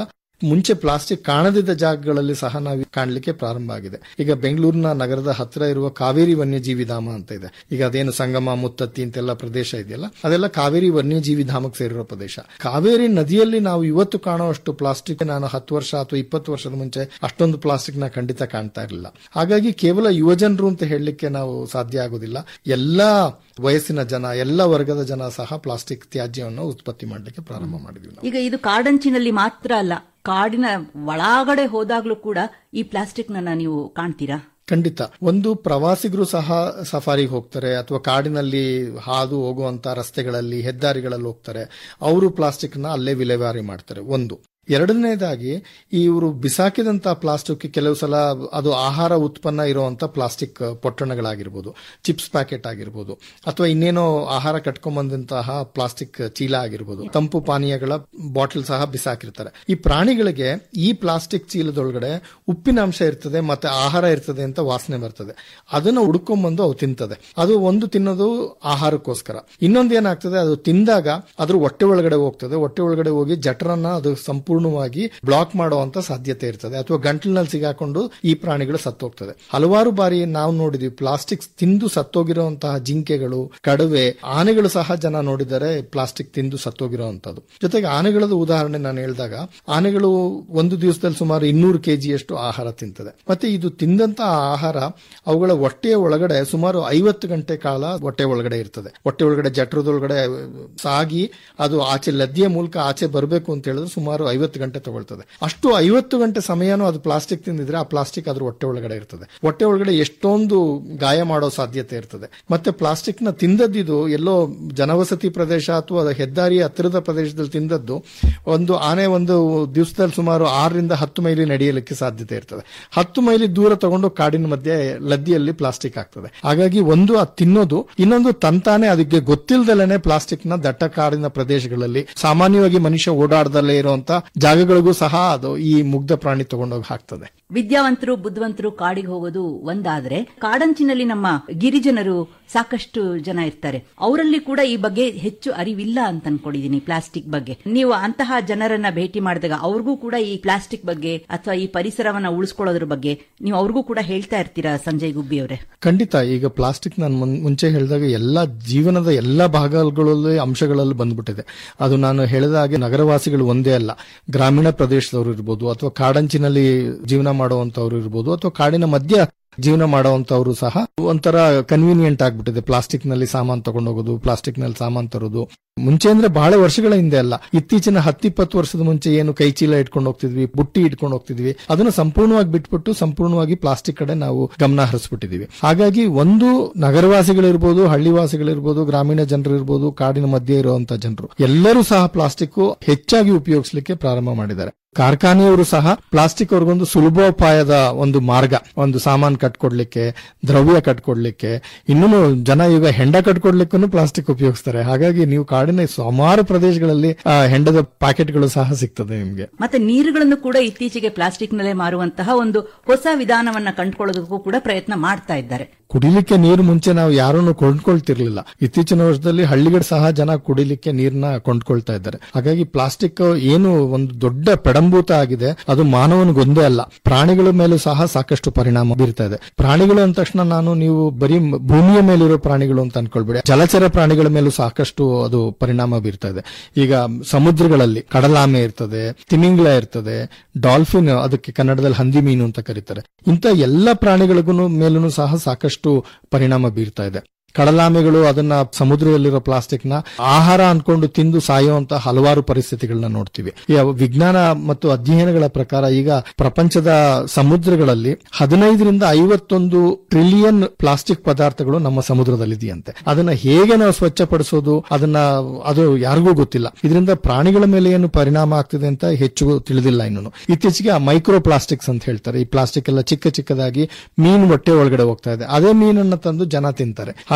Speaker 15: ಮುಂಚೆ ಪ್ಲಾಸ್ಟಿಕ್ ಕಾಣದಿದ್ದ ಜಾಗಗಳಲ್ಲಿ ಸಹ ನಾವು ಕಾಣಲಿಕ್ಕೆ ಪ್ರಾರಂಭ ಆಗಿದೆ ಈಗ ಬೆಂಗಳೂರಿನ ನಗರದ ಹತ್ತಿರ ಇರುವ ಕಾವೇರಿ ವನ್ಯಜೀವಿ ಧಾಮ ಅಂತ ಇದೆ ಈಗ ಅದೇನು ಸಂಗಮ ಮುತ್ತತ್ತಿ ಅಂತೆಲ್ಲ ಪ್ರದೇಶ ಇದೆಯಲ್ಲ ಅದೆಲ್ಲ ಕಾವೇರಿ ವನ್ಯಜೀವಿ ಧಾಮಕ್ಕೆ ಸೇರಿರೋ ಪ್ರದೇಶ ಕಾವೇರಿ ನದಿಯಲ್ಲಿ ನಾವು ಇವತ್ತು ಕಾಣುವಷ್ಟು ಪ್ಲಾಸ್ಟಿಕ್ ನಾನು ಹತ್ತು ವರ್ಷ ಅಥವಾ ಇಪ್ಪತ್ತು ವರ್ಷದ ಮುಂಚೆ ಅಷ್ಟೊಂದು ಪ್ಲಾಸ್ಟಿಕ್ ನ ಖಂಡಿತ ಕಾಣ್ತಾ ಇರಲಿಲ್ಲ ಹಾಗಾಗಿ ಕೇವಲ ಯುವಜನರು ಅಂತ ಹೇಳಲಿಕ್ಕೆ ನಾವು ಸಾಧ್ಯ ಆಗೋದಿಲ್ಲ ಎಲ್ಲಾ ವಯಸ್ಸಿನ ಜನ ಎಲ್ಲ ವರ್ಗದ ಜನ ಸಹ ಪ್ಲಾಸ್ಟಿಕ್ ತ್ಯಾಜ್ಯವನ್ನು ಉತ್ಪತ್ತಿ ಮಾಡಲಿಕ್ಕೆ ಪ್ರಾರಂಭ ಮಾಡಿದ್ವಿ ನಾವು
Speaker 14: ಈಗ ಇದು ಕಾಡಂಚಿನಲ್ಲಿ ಮಾತ್ರ ಅಲ್ಲ ಕಾಡಿನ ಒಳಗಡೆ ಹೋದಾಗ್ಲೂ ಕೂಡ ಈ ಪ್ಲಾಸ್ಟಿಕ್ ನನ್ನ ನೀವು ಕಾಣ್ತೀರಾ
Speaker 15: ಖಂಡಿತ ಒಂದು ಪ್ರವಾಸಿಗರು ಸಹ ಸಫಾರಿಗೆ ಹೋಗ್ತಾರೆ ಅಥವಾ ಕಾಡಿನಲ್ಲಿ ಹಾದು ಹೋಗುವಂತ ರಸ್ತೆಗಳಲ್ಲಿ ಹೆದ್ದಾರಿಗಳಲ್ಲಿ ಹೋಗ್ತಾರೆ ಅವರು ಪ್ಲಾಸ್ಟಿಕ್ ನ ಅಲ್ಲೇ ವಿಲೇವಾರಿ ಮಾಡ್ತಾರೆ ಒಂದು ಎರಡನೇದಾಗಿ ಇವರು ಬಿಸಾಕಿದಂತ ಪ್ಲಾಸ್ಟಿಕ್ ಕೆಲವು ಸಲ ಅದು ಆಹಾರ ಉತ್ಪನ್ನ ಇರುವಂತ ಪ್ಲಾಸ್ಟಿಕ್ ಪೊಟ್ಟಣಗಳಾಗಿರ್ಬೋದು ಚಿಪ್ಸ್ ಪ್ಯಾಕೆಟ್ ಆಗಿರ್ಬೋದು ಅಥವಾ ಇನ್ನೇನೋ ಆಹಾರ ಕಟ್ಕೊಂಡ್ಬಂದಂತಹ ಪ್ಲಾಸ್ಟಿಕ್ ಚೀಲ ಆಗಿರ್ಬೋದು ತಂಪು ಪಾನೀಯಗಳ ಬಾಟಲ್ ಸಹ ಬಿಸಾಕಿರ್ತಾರೆ ಈ ಪ್ರಾಣಿಗಳಿಗೆ ಈ ಪ್ಲಾಸ್ಟಿಕ್ ಚೀಲದೊಳಗಡೆ ಉಪ್ಪಿನ ಅಂಶ ಇರ್ತದೆ ಮತ್ತೆ ಆಹಾರ ಇರ್ತದೆ ಅಂತ ವಾಸನೆ ಬರ್ತದೆ ಅದನ್ನ ಹುಡ್ಕೊಂಡ್ಬಂದು ಅವು ತಿಂತದೆ ಅದು ಒಂದು ತಿನ್ನೋದು ಆಹಾರಕ್ಕೋಸ್ಕರ ಇನ್ನೊಂದು ಏನಾಗ್ತದೆ ಅದು ತಿಂದಾಗ ಅದ್ರ ಹೊಟ್ಟೆ ಒಳಗಡೆ ಹೋಗ್ತದೆ ಹೊಟ್ಟೆ ಒಳಗಡೆ ಹೋಗಿ ಜಠರನ್ನ ಅದು ಸಂಪೂರ್ಣವಾಗಿ ಬ್ಲಾಕ್ ಮಾಡುವಂತ ಸಾಧ್ಯತೆ ಇರ್ತದೆ ಅಥವಾ ಗಂಟಲಿನಲ್ಲಿ ಸಿಗಾಕೊಂಡು ಈ ಪ್ರಾಣಿಗಳು ಸತ್ತೋಗ್ತದೆ ಹಲವಾರು ಬಾರಿ ನಾವು ನೋಡಿದ್ವಿ ಪ್ಲಾಸ್ಟಿಕ್ ತಿಂದು ಸತ್ತೋಗಿರುವಂತಹ ಜಿಂಕೆಗಳು ಕಡುವೆ ಆನೆಗಳು ಸಹ ಜನ ನೋಡಿದರೆ ಪ್ಲಾಸ್ಟಿಕ್ ತಿಂದು ಸತ್ತೋಗಿರುವಂತದ್ದು ಜೊತೆಗೆ ಆನೆಗಳದ ಉದಾಹರಣೆ ನಾನು ಹೇಳಿದಾಗ ಆನೆಗಳು ಒಂದು ದಿವಸದಲ್ಲಿ ಸುಮಾರು ಇನ್ನೂರು ಕೆಜಿಯಷ್ಟು ಆಹಾರ ತಿಂತದೆ ಮತ್ತೆ ಇದು ತಿಂದಂತ ಆಹಾರ ಅವುಗಳ ಹೊಟ್ಟೆಯ ಒಳಗಡೆ ಸುಮಾರು ಐವತ್ತು ಗಂಟೆ ಕಾಲ ಹೊಟ್ಟೆ ಒಳಗಡೆ ಇರ್ತದೆ ಹೊಟ್ಟೆ ಒಳಗಡೆ ಜಠರದೊಳಗಡೆ ಸಾಗಿ ಅದು ಆಚೆ ಲದ್ದಿಯ ಮೂಲಕ ಆಚೆ ಬರಬೇಕು ಅಂತ ಹೇಳಿದ್ರೆ ಸುಮಾರು ಐವತ್ತು ಗಂಟೆ ತಗೊಳ್ತದೆ ಅಷ್ಟು ಐವತ್ತು ಗಂಟೆ ಸಮಯನೂ ಅದು ಪ್ಲಾಸ್ಟಿಕ್ ತಿಂದಿದ್ರೆ ಆ ಪ್ಲಾಸ್ಟಿಕ್ ಅದ್ರ ಹೊಟ್ಟೆ ಒಳಗಡೆ ಇರ್ತದೆ ಹೊಟ್ಟೆ ಒಳಗಡೆ ಎಷ್ಟೊಂದು ಗಾಯ ಮಾಡೋ ಸಾಧ್ಯತೆ ಇರ್ತದೆ ಮತ್ತೆ ಪ್ಲಾಸ್ಟಿಕ್ ನ ತಿಂದದ್ದಿದು ಎಲ್ಲೋ ಜನವಸತಿ ಪ್ರದೇಶ ಅಥವಾ ಹೆದ್ದಾರಿಯ ಹತ್ತಿರದ ಪ್ರದೇಶದಲ್ಲಿ ತಿಂದದ್ದು ಒಂದು ಆನೆ ಒಂದು ದಿವಸದಲ್ಲಿ ಸುಮಾರು ಆರರಿಂದ ಹತ್ತು ಮೈಲಿ ನಡೆಯಲಿಕ್ಕೆ ಸಾಧ್ಯತೆ ಇರ್ತದೆ ಹತ್ತು ಮೈಲಿ ದೂರ ತಗೊಂಡು ಕಾಡಿನ ಮಧ್ಯೆ ಲದ್ದಿಯಲ್ಲಿ ಪ್ಲಾಸ್ಟಿಕ್ ಆಗ್ತದೆ ಹಾಗಾಗಿ ಒಂದು ಅದು ತಿನ್ನೋದು ಇನ್ನೊಂದು ತಂತಾನೆ ಅದಕ್ಕೆ ಗೊತ್ತಿಲ್ಲದಲೇನೆ ಪ್ಲಾಸ್ಟಿಕ್ ನ ದಟ್ಟ ಕಾಡಿನ ಪ್ರದೇಶಗಳಲ್ಲಿ ಸಾಮಾನ್ಯವಾಗಿ ಮನುಷ್ಯ ಓಡಾಡದಲ್ಲೇ ಇರುವಂತ ಜಾಗಗಳಿಗೂ ಸಹ ಅದು ಈ ಮುಗ್ಧ ಪ್ರಾಣಿ ತಗೊಂಡೋಗಿ ಹಾಕ್ತದೆ
Speaker 14: ವಿದ್ಯಾವಂತರು ಬುದ್ಧಿವಂತರು ಕಾಡಿಗೆ ಹೋಗೋದು ಒಂದಾದ್ರೆ ಕಾಡಂಚಿನಲ್ಲಿ ನಮ್ಮ ಗಿರಿಜನರು ಸಾಕಷ್ಟು ಜನ ಇರ್ತಾರೆ ಅವರಲ್ಲಿ ಕೂಡ ಈ ಬಗ್ಗೆ ಹೆಚ್ಚು ಅರಿವಿಲ್ಲ ಅಂತ ಅನ್ಕೊಂಡಿದೀನಿ ಪ್ಲಾಸ್ಟಿಕ್ ಬಗ್ಗೆ ನೀವು ಅಂತಹ ಜನರನ್ನ ಭೇಟಿ ಮಾಡಿದಾಗ ಅವ್ರಿಗೂ ಕೂಡ ಈ ಪ್ಲಾಸ್ಟಿಕ್ ಬಗ್ಗೆ ಅಥವಾ ಈ ಪರಿಸರವನ್ನ ಉಳಿಸ್ಕೊಳ್ಳೋದ್ರ ಬಗ್ಗೆ ನೀವು ಅವ್ರಿಗೂ ಕೂಡ ಹೇಳ್ತಾ ಇರ್ತೀರಾ ಸಂಜಯ್ ಗುಬ್ಬಿ ಅವರೇ
Speaker 15: ಖಂಡಿತ ಈಗ ಪ್ಲಾಸ್ಟಿಕ್ ನಾನು ಮುನ್- ಮುಂಚೆ ಹೇಳಿದಾಗ ಎಲ್ಲ ಜೀವನದ ಎಲ್ಲ ಭಾಗಗಳಲ್ಲಿ ಅಂಶಗಳಲ್ಲಿ ಬಂದ್ಬಿಟ್ಟಿದೆ ಅದು ನಾನು ಹೇಳಿದ ಹಾಗೆ ನಗರವಾಸಿಗಳು ಒಂದೇ ಅಲ್ಲ ಗ್ರಾಮೀಣ ಪ್ರದೇಶದವರು ಇರ್ಬೋದು ಅಥವಾ ಕಾಡಂಚಿನಲ್ಲಿ ಜೀವನ ಮಾಡುವಂತವ್ರು ಇರ್ಬೋದು ಅಥವಾ ಕಾಡಿನ ಮಧ್ಯ ಜೀವನ ಮಾಡುವಂತವ್ರು ಸಹ ಒಂಥರ ಕನ್ವೀನಿಯಂಟ್ ಆಗ್ಬಿಟ್ಟಿದೆ ಪ್ಲಾಸ್ಟಿಕ್ ನಲ್ಲಿ ಸಾಮಾನು ತಗೊಂಡೋಗೋದು ಪ್ಲಾಸ್ಟಿಕ್ ನಲ್ಲಿ ಸಾಮಾನು ತರೋದು ಮುಂಚೆ ಅಂದ್ರೆ ಬಹಳ ವರ್ಷಗಳ ಹಿಂದೆ ಅಲ್ಲ ಇತ್ತೀಚಿನ ಹತ್ತಿಪ್ಪತ್ತು ವರ್ಷದ ಮುಂಚೆ ಏನು ಕೈ ಚೀಲ ಇಟ್ಕೊಂಡು ಹೋಗ್ತಿದ್ವಿ ಬುಟ್ಟಿ ಇಟ್ಕೊಂಡು ಹೋಗ್ತಿದ್ವಿ ಅದನ್ನ ಸಂಪೂರ್ಣವಾಗಿ ಬಿಟ್ಬಿಟ್ಟು ಸಂಪೂರ್ಣವಾಗಿ ಪ್ಲಾಸ್ಟಿಕ್ ಕಡೆ ನಾವು ಗಮನ ಹರಿಸ್ಬಿಟ್ಟಿದೀವಿ ಹಾಗಾಗಿ ಒಂದು ನಗರವಾಸಿಗಳಿರ್ಬೋದು ಹಳ್ಳಿವಾಸಿಗಳಿರ್ಬೋದು ಗ್ರಾಮೀಣ ಜನರು ಇರ್ಬೋದು ಕಾಡಿನ ಮಧ್ಯೆ ಇರುವಂತ ಜನರು ಎಲ್ಲರೂ ಸಹ ಪ್ಲಾಸ್ಟಿಕ್ ಹೆಚ್ಚಾಗಿ ಉಪಯೋಗಿಸಲಿಕ್ಕೆ ಪ್ರಾರಂಭ ಮಾಡಿದ್ದಾರೆ ಕಾರ್ಖಾನೆಯವರು ಸಹ ಪ್ಲಾಸ್ಟಿಕ್ ಅವ್ರಿಗೊಂದು ಸುಲಭೋಪಾಯದ ಒಂದು ಮಾರ್ಗ ಒಂದು ಸಾಮಾನು ಕಟ್ಕೊಡ್ಲಿಕ್ಕೆ ದ್ರವ್ಯ ಕಟ್ಕೊಡ್ಲಿಕ್ಕೆ ಇನ್ನೂ ಜನ ಈಗ ಹೆಂಡ ಕಟ್ಕೊಡ್ಲಿಕ್ಕೂ ಪ್ಲಾಸ್ಟಿಕ್ ಉಪಯೋಗಿಸ್ತಾರೆ ಹಾಗಾಗಿ ನೀವು ಕಾಡಿನ ಸುಮಾರು ಪ್ರದೇಶಗಳಲ್ಲಿ ಆ, ಹೆಂಡದ ಪ್ಯಾಕೆಟ್ಗಳು ಸಹ ಸಿಗ್ತದೆ ನಿಮ್ಗೆ
Speaker 14: ಮತ್ತೆ ನೀರುಗಳನ್ನು ಕೂಡ ಇತ್ತೀಚೆಗೆ ಪ್ಲಾಸ್ಟಿಕ್ ನಲ್ಲೇ ಮಾರುವಂತಹ ಒಂದು ಹೊಸ ವಿಧಾನವನ್ನ ಕಂಡುಕೊಳ್ಳೋದಕ್ಕೂ ಕೂಡ ಪ್ರಯತ್ನ ಮಾಡ್ತಾ ಇದ್ದಾರೆ
Speaker 15: ಕುಡಿಲಿಕ್ಕೆ ನೀರು ಮುಂಚೆ ನಾವು ಯಾರನ್ನು ಕೊಂಡ್ಕೊಳ್ತಿರ್ಲಿಲ್ಲ ಇತ್ತೀಚಿನ ವರ್ಷದಲ್ಲಿ ಹಳ್ಳಿಗಳು ಸಹ ಜನ ಕುಡಿಲಿಕ್ಕೆ ನೀರನ್ನ ಕೊಂಡ್ಕೊಳ್ತಾ ಇದ್ದಾರೆ ಹಾಗಾಗಿ ಪ್ಲಾಸ್ಟಿಕ್ ಏನು ಒಂದು ದೊಡ್ಡ ಪೆಡಂಭೂತ ಆಗಿದೆ ಅದು ಮಾನವನಿಗೊಂದೇ ಅಲ್ಲ ಪ್ರಾಣಿಗಳ ಮೇಲೂ ಸಹ ಸಾಕಷ್ಟು ಪರಿಣಾಮ ಬೀರ್ತಾ ಇದೆ ಪ್ರಾಣಿಗಳು ಅಂದ ತಕ್ಷಣ ನಾನು ನೀವು ಬರೀ ಮ- ಭೂಮಿಯ ಮೇಲಿರೋ ಪ್ರಾಣಿಗಳು ಅಂತ ಅನ್ಕೊಳ್ಬೇಡಿ ಜಲಚರ ಪ್ರಾಣಿಗಳ ಮೇಲೂ ಸಾಕಷ್ಟು ಅದು ಪರಿಣಾಮ ಬೀರ್ತಾ ಇದೆ ಈಗ ಸಮುದ್ರಗಳಲ್ಲಿ ಕಡಲಾಮೆ ಇರ್ತದೆ ತಿಮಿಂಗ್ಲ ಇರ್ತದೆ ಡಾಲ್ಫಿನ್ ಅದಕ್ಕೆ ಕನ್ನಡದಲ್ಲಿ ಹಂದಿ ಮೀನು ಅಂತ ಕರೀತಾರೆ ಇಂಥ ಎಲ್ಲ ಪ್ರಾಣಿಗಳಿಗೂ ಮೇಲೂ ಸಹ ಸಾಕಷ್ಟು ಪರಿಣಾಮ ಬೀರ್ತಾ ಇದೆ ಕಡಲಾಮೆಗಳು ಅದನ್ನ ಸಮುದ್ರದಲ್ಲಿರೋ ಪ್ಲಾಸ್ಟಿಕ್ ನ ಆಹಾರ ಅನ್ಕೊಂಡು ತಿಂದು ಸಾಯುವಂತ ಹಲವಾರು ಪರಿಸ್ಥಿತಿಗಳನ್ನ ನೋಡ್ತೀವಿ ಈ ವಿಜ್ಞಾನ ಮತ್ತು ಅಧ್ಯಯನಗಳ ಪ್ರಕಾರ ಈಗ ಪ್ರಪಂಚದ ಸಮುದ್ರಗಳಲ್ಲಿ ಹದಿನೈದರಿಂದ ಐವತ್ತೊಂದು ಟ್ರಿಲಿಯನ್ ಪ್ಲಾಸ್ಟಿಕ್ ಪದಾರ್ಥಗಳು ನಮ್ಮ ಸಮುದ್ರದಲ್ಲಿದೆಯಂತೆ ಅದನ್ನ ಹೇಗೆ ನಾವು ಸ್ವಚ್ಛಪಡಿಸೋದು ಅದನ್ನ ಅದು ಯಾರಿಗೂ ಗೊತ್ತಿಲ್ಲ ಇದರಿಂದ ಪ್ರಾಣಿಗಳ ಮೇಲೆ ಏನು ಪರಿಣಾಮ ಆಗ್ತಿದೆ ಅಂತ ಹೆಚ್ಚು ತಿಳಿದಿಲ್ಲ ಇನ್ನು ಇತ್ತೀಚೆಗೆ ಮೈಕ್ರೋ ಪ್ಲಾಸ್ಟಿಕ್ಸ್ ಅಂತ ಹೇಳ್ತಾರೆ ಈ ಪ್ಲಾಸ್ಟಿಕ್ ಎಲ್ಲ ಚಿಕ್ಕ ಚಿಕ್ಕದಾಗಿ ಮೀನು ಹೊಟ್ಟೆ ಒಳಗಡೆ ಹೋಗ್ತಾ ಇದೆ ಅದೇ ಮೀನನ್ನ ತಂದು ಜನ ತಿಂತಾರೆ ಹಾಗೆ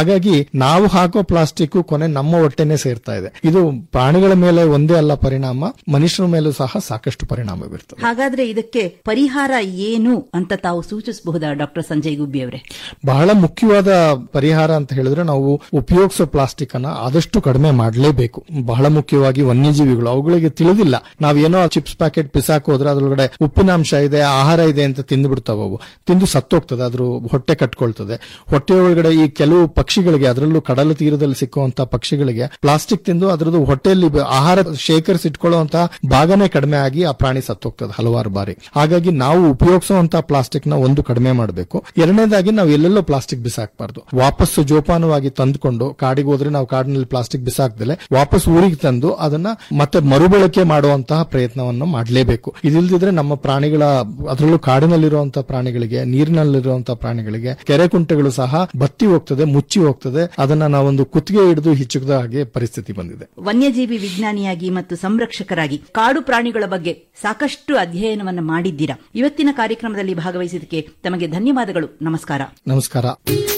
Speaker 15: ಹಾಗಾಗಿ ನಾವು ಹಾಕೋ ಪ್ಲಾಸ್ಟಿಕ್ ಕೊನೆ ನಮ್ಮ ಹೊಟ್ಟೆನೆ ಸೇರ್ತಾ ಇದೆ ಇದು ಪ್ರಾಣಿಗಳ ಮೇಲೆ ಒಂದೇ ಅಲ್ಲ ಪರಿಣಾಮ ಮನುಷ್ಯರ ಮೇಲೂ ಸಹ ಸಾಕಷ್ಟು ಪರಿಣಾಮ ಬೀರ್ತದೆ
Speaker 14: ಹಾಗಾದ್ರೆ ಇದಕ್ಕೆ ಪರಿಹಾರ ಏನು ಅಂತ ತಾವು ಸೂಚಿಸಬಹುದಾ ಡಾಕ್ಟರ್ ಸಂಜಯ್ ಗುಬ್ಬಿ ಅವರೇ
Speaker 15: ಬಹಳ ಮುಖ್ಯವಾದ ಪರಿಹಾರ ಅಂತ ಹೇಳಿದ್ರೆ ನಾವು ಉಪಯೋಗಿಸೋ ಪ್ಲಾಸ್ಟಿಕ್ ಅನ್ನ ಆದಷ್ಟು ಕಡಿಮೆ ಮಾಡಲೇಬೇಕು ಬಹಳ ಮುಖ್ಯವಾಗಿ ವನ್ಯಜೀವಿಗಳು ಅವುಗಳಿಗೆ ತಿಳಿದಿಲ್ಲ ನಾವೇನೋ ಚಿಪ್ಸ್ ಪ್ಯಾಕೆಟ್ ಬಿಸಾಕ್ ಹೋದ್ರೆ ಅದ್ರೊಳಗಡೆ ಉಪ್ಪಿನಾಂಶ ಇದೆ ಆಹಾರ ಇದೆ ಅಂತ ತಿಂದು ಬಿಡ್ತಾವ ಅವು ತಿಂದು ಸತ್ತೋಗ್ತದೆ ಅದ್ರ ಹೊಟ್ಟೆ ಕಟ್ಕೊಳ್ತದೆ ಹೊಟ್ಟೆ ಒಳಗಡೆ ಈ ಕೆಲವು ಪಕ್ಷಿಗಳಿಗೆ ಅದರಲ್ಲೂ ಕಡಲ ತೀರದಲ್ಲಿ ಸಿಕ್ಕುವಂತ ಪಕ್ಷಿಗಳಿಗೆ ಪ್ಲಾಸ್ಟಿಕ್ ತಿಂದು ಅದ್ರದ್ದು ಹೊಟ್ಟೆಯಲ್ಲಿ ಬ- ಆಹಾರ ಶೇಖರಿಸಿಟ್ಕೊಳ್ಳುವಂತ ಭಾಗನೇ ಕಡಿಮೆ ಆಗಿ ಆ ಪ್ರಾಣಿ ಸತ್ತೋಗ್ತದೆ ಹಲವಾರು ಬಾರಿ ಹಾಗಾಗಿ ನಾವು ಉಪಯೋಗಿಸುವಂತ ಪ್ಲಾಸ್ಟಿಕ್ ನ ಒಂದು ಕಡಿಮೆ ಮಾಡಬೇಕು ಎರಡನೇದಾಗಿ ನಾವು ಎಲ್ಲೆಲ್ಲೋ ಪ್ಲಾಸ್ಟಿಕ್ ಬಿಸಾಕಬಾರ್ದು ವಾಪಸ್ಸು ಜೋಪಾನವಾಗಿ ತಂದುಕೊಂಡು ಕಾಡಿಗೆ ಹೋದ್ರೆ ನಾವು ಕಾಡಿನಲ್ಲಿ ಪ್ಲಾಸ್ಟಿಕ್ ಬಿಸಾಕ್ದಲೆ ವಾಪಸ್ ಊರಿಗೆ ತಂದು ಅದನ್ನ ಮತ್ತೆ ಮರುಬಳಕೆ ಮಾಡುವಂತಹ ಪ್ರಯತ್ನವನ್ನು ಮಾಡಲೇಬೇಕು ಇದಿಲ್ದಿದ್ರೆ ನಮ್ಮ ಪ್ರಾಣಿಗಳ ಅದರಲ್ಲೂ ಕಾಡಿನಲ್ಲಿರುವಂತಹ ಪ್ರಾಣಿಗಳಿಗೆ ನೀರಿನಲ್ಲಿರುವಂತಹ ಪ್ರಾಣಿಗಳಿಗೆ ಕೆರೆ ಕುಂಟೆಗಳು ಸಹ ಬತ್ತಿ ಹೋಗ್ತದೆ ಮುಚ್ಚಿ ಹೋಗ್ತದೆ ಅದನ್ನ ನಾವೊಂದು ಕುತ್ತಿಗೆ ಹಿಡಿದು ಹಿಚ್ಚುಕದ ಹಾಗೆ ಪರಿಸ್ಥಿತಿ ಬಂದಿದೆ
Speaker 14: ವನ್ಯಜೀವಿ ವಿಜ್ಞಾನಿಯಾಗಿ ಮತ್ತು ಸಂರಕ್ಷಕರಾಗಿ ಕಾಡು ಪ್ರಾಣಿಗಳ ಬಗ್ಗೆ ಸಾಕಷ್ಟು ಅಧ್ಯಯನವನ್ನ ಮಾಡಿದ್ದೀರಾ ಇವತ್ತಿನ ಕಾರ್ಯಕ್ರಮದಲ್ಲಿ ಭಾಗವಹಿಸಿದ್ದಕ್ಕೆ ತಮಗೆ ಧನ್ಯವಾದಗಳು ನಮಸ್ಕಾರ
Speaker 15: ನಮಸ್ಕಾರ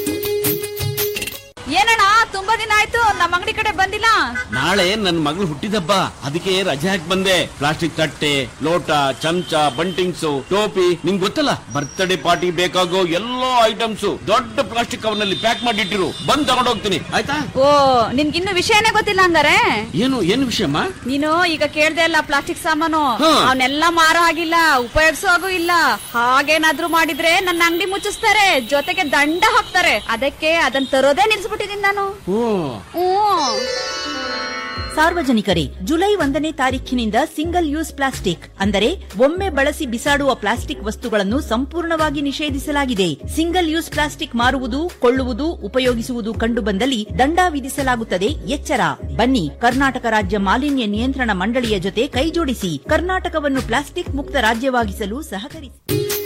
Speaker 3: ಏನಣ್ಣ ತುಂಬಾ ದಿನ ಆಯ್ತು ನಮ್ಮ ಅಂಗಡಿ ಕಡೆ ಬಂದಿಲ್ಲ
Speaker 16: ನಾಳೆ ನನ್ನ ಮಗಳು ಹುಟ್ಟಿದಬ್ಬ ಅದಕ್ಕೆ ರಜೆ ಹಾಕಿ ಬಂದೆ ಪ್ಲಾಸ್ಟಿಕ್ ತಟ್ಟೆ ಲೋಟ ಚಮಚ ಬಂಟಿಂಗ್ಸು ಟೋಪಿ ನಿಂಗ್ ಗೊತ್ತಲ್ಲ ಬರ್ತ್ಡೇ ಪಾರ್ಟಿ ಬೇಕಾಗೋ ಎಲ್ಲಾ ಐಟಮ್ಸ್ ದೊಡ್ಡ ಪ್ಲಾಸ್ಟಿಕ್ ಕವರ್ನಲ್ಲಿ ಪ್ಯಾಕ್ ಮಾಡಿಟ್ಟಿರು ಬಂದ್ ತಗೊಂಡ್ ಹೋಗ್ತೀನಿ ಆಯ್ತಾ
Speaker 3: ಓ ನಿನ್ಗಿನ್ನು ವಿಷಯನೇ ಗೊತ್ತಿಲ್ಲ ಹಂಗಾರೆ
Speaker 16: ಏನು ಏನು ವಿಷಯಮ್ಮ
Speaker 3: ನೀನು ಈಗ ಕೇಳ್ದೆ ಅಲ್ಲ ಪ್ಲಾಸ್ಟಿಕ್ ಸಾಮಾನು
Speaker 16: ಹಾ.
Speaker 3: ಅವನ್ನೆಲ್ಲ ಮಾರೋ ಆಗಿಲ್ಲ ಉಪಯೋಗಿಸೋ ಹಾಗೂ ಇಲ್ಲ ಹಾಗೇನಾದ್ರೂ ಮಾಡಿದ್ರೆ ನನ್ನ ಅಂಗಡಿ ಮುಚ್ಚಿಸ್ತಾರೆ ಜೊತೆಗೆ ದಂಡ ಹಾಕ್ತಾರೆ ಅದಕ್ಕೆ ಅದನ್ನ ತರೋದೇ ನಿಲ್ಸ್ಬಿಟ್ಟಿದೀನಿ ನಾನು ಹ್ಮ್
Speaker 14: ಸಾರ್ವಜನಿಕರೇ ಜುಲೈ ಒಂದನೇ ತಾರೀಖಿನಿಂದ ಸಿಂಗಲ್ ಯೂಸ್ ಪ್ಲಾಸ್ಟಿಕ್ ಅಂದರೆ ಒಮ್ಮೆ ಬಳಸಿ ಬಿಸಾಡುವ ಪ್ಲಾಸ್ಟಿಕ್ ವಸ್ತುಗಳನ್ನು ಸಂಪೂರ್ಣವಾಗಿ ನಿಷೇಧಿಸಲಾಗಿದೆ ಸಿಂಗಲ್ ಯೂಸ್ ಪ್ಲಾಸ್ಟಿಕ್ ಮಾರುವುದು ಕೊಳ್ಳುವುದು ಉಪಯೋಗಿಸುವುದು ಕಂಡುಬಂದಲ್ಲಿ ದಂಡ ವಿಧಿಸಲಾಗುತ್ತದೆ ಎಚ್ಚರ ಬನ್ನಿ ಕರ್ನಾಟಕ ರಾಜ್ಯ ಮಾಲಿನ್ಯ ನಿಯಂತ್ರಣ ಮಂಡಳಿಯ ಜೊತೆ ಕೈಜೋಡಿಸಿ ಕರ್ನಾಟಕವನ್ನು ಪ್ಲಾಸ್ಟಿಕ್ ಮುಕ್ತ ರಾಜ್ಯವಾಗಿಸಲು ಸಹಕರಿಸಿ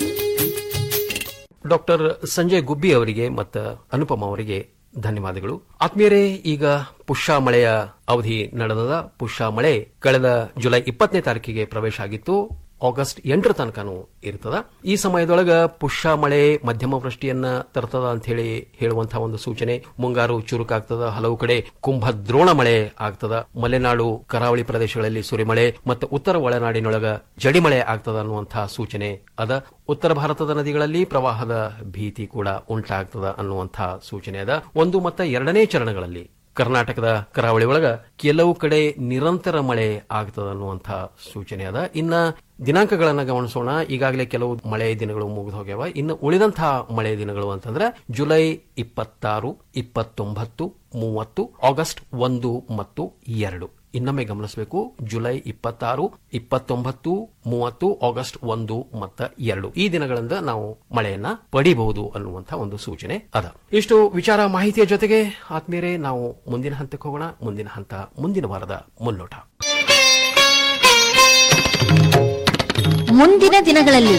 Speaker 13: ಡಾಕ್ಟರ್ ಸಂಜಯ್ ಗುಬ್ಬಿ ಅವರಿಗೆ ಮತ್ತು ಅನುಪಮ ಅವರಿಗೆ ಧನ್ಯವಾದಗಳು ಆತ್ಮೀಯರೇ ಈಗ ಪುಷ್ಯ ಮಳೆಯ ಅವಧಿ ನಡೆದದ ಪುಷ್ಯ ಮಳೆ ಕಳೆದ ಜುಲೈ ಇಪ್ಪತ್ತನೇ ತಾರೀಕಿಗೆ ಪ್ರವೇಶ ಆಗಿತ್ತು ಆಗಸ್ಟ್ ಎಂಟರ ತನಕನೂ ಇರ್ತದ ಈ ಸಮಯದೊಳಗ ಪುಷ್ಯ ಮಳೆ ಮಧ್ಯಮ ವೃಷ್ಟಿಯನ್ನ ತರ್ತದ ಅಂತ ಹೇಳಿ ಹೇಳುವಂತಹ ಒಂದು ಸೂಚನೆ ಮುಂಗಾರು ಚುರುಕಾಗ್ತದ ಹಲವು ಕಡೆ ಕುಂಭ ದ್ರೋಣ ಮಳೆ ಆಗ್ತದ ಮಲೆನಾಡು ಕರಾವಳಿ ಪ್ರದೇಶಗಳಲ್ಲಿ ಸುರಿಮಳೆ ಮತ್ತು ಉತ್ತರ ಒಳನಾಡಿನೊಳಗ ಜಡಿಮಳೆ ಆಗ್ತದ ಅನ್ನುವಂತಹ ಸೂಚನೆ ಅದ ಉತ್ತರ ಭಾರತದ ನದಿಗಳಲ್ಲಿ ಪ್ರವಾಹದ ಭೀತಿ ಕೂಡ ಉಂಟಾಗ್ತದ ಅನ್ನುವಂತಹ ಸೂಚನೆ ಅದ ಒಂದು ಮತ್ತು ಎರಡನೇ ಚರಣಗಳಲ್ಲಿ ಕರ್ನಾಟಕದ ಕರಾವಳಿ ಒಳಗ ಕೆಲವು ಕಡೆ ನಿರಂತರ ಮಳೆ ಆಗ್ತದ ಅನ್ನುವಂತಹ ಸೂಚನೆ ಅದ ಇನ್ನ ದಿನಾಂಕಗಳನ್ನ ಗಮನಿಸೋಣ ಈಗಾಗಲೇ ಕೆಲವು ಮಳೆ ದಿನಗಳು ಮುಗಿದು ಹೋಗ್ಯಾವ ಇನ್ನು ಉಳಿದಂತಹ ಮಳೆ ದಿನಗಳು ಅಂತಂದ್ರೆ ಜುಲೈ ಇಪ್ಪತ್ತಾರು ಇಪ್ಪತ್ತೊಂಬತ್ತು ಮೂವತ್ತು ಆಗಸ್ಟ್ ಒಂದು ಮತ್ತು ಎರಡು ಇನ್ನೊಮ್ಮೆ ಗಮನಿಸಬೇಕು ಜುಲೈ ಇಪ್ಪತ್ತಾರು ಇಪ್ಪತ್ತೊಂಬತ್ತು ಮೂವತ್ತು ಆಗಸ್ಟ್ ಒಂದು ಮತ್ತು ಎರಡು ಈ ದಿನಗಳಿಂದ ನಾವು ಮಳೆಯನ್ನ ಪಡಿಬಹುದು ಅನ್ನುವಂತಹ ಒಂದು ಸೂಚನೆ ಅದ ಇಷ್ಟು ವಿಚಾರ ಮಾಹಿತಿಯ ಜೊತೆಗೆ ಆತ್ಮೀಯರೇ ನಾವು ಮುಂದಿನ ಹಂತಕ್ಕೆ ಹೋಗೋಣ ಮುಂದಿನ ಹಂತ ಮುಂದಿನ ವಾರದ ಮುನ್ನೋಟ
Speaker 12: ಮುಂದಿನ ದಿನಗಳಲ್ಲಿ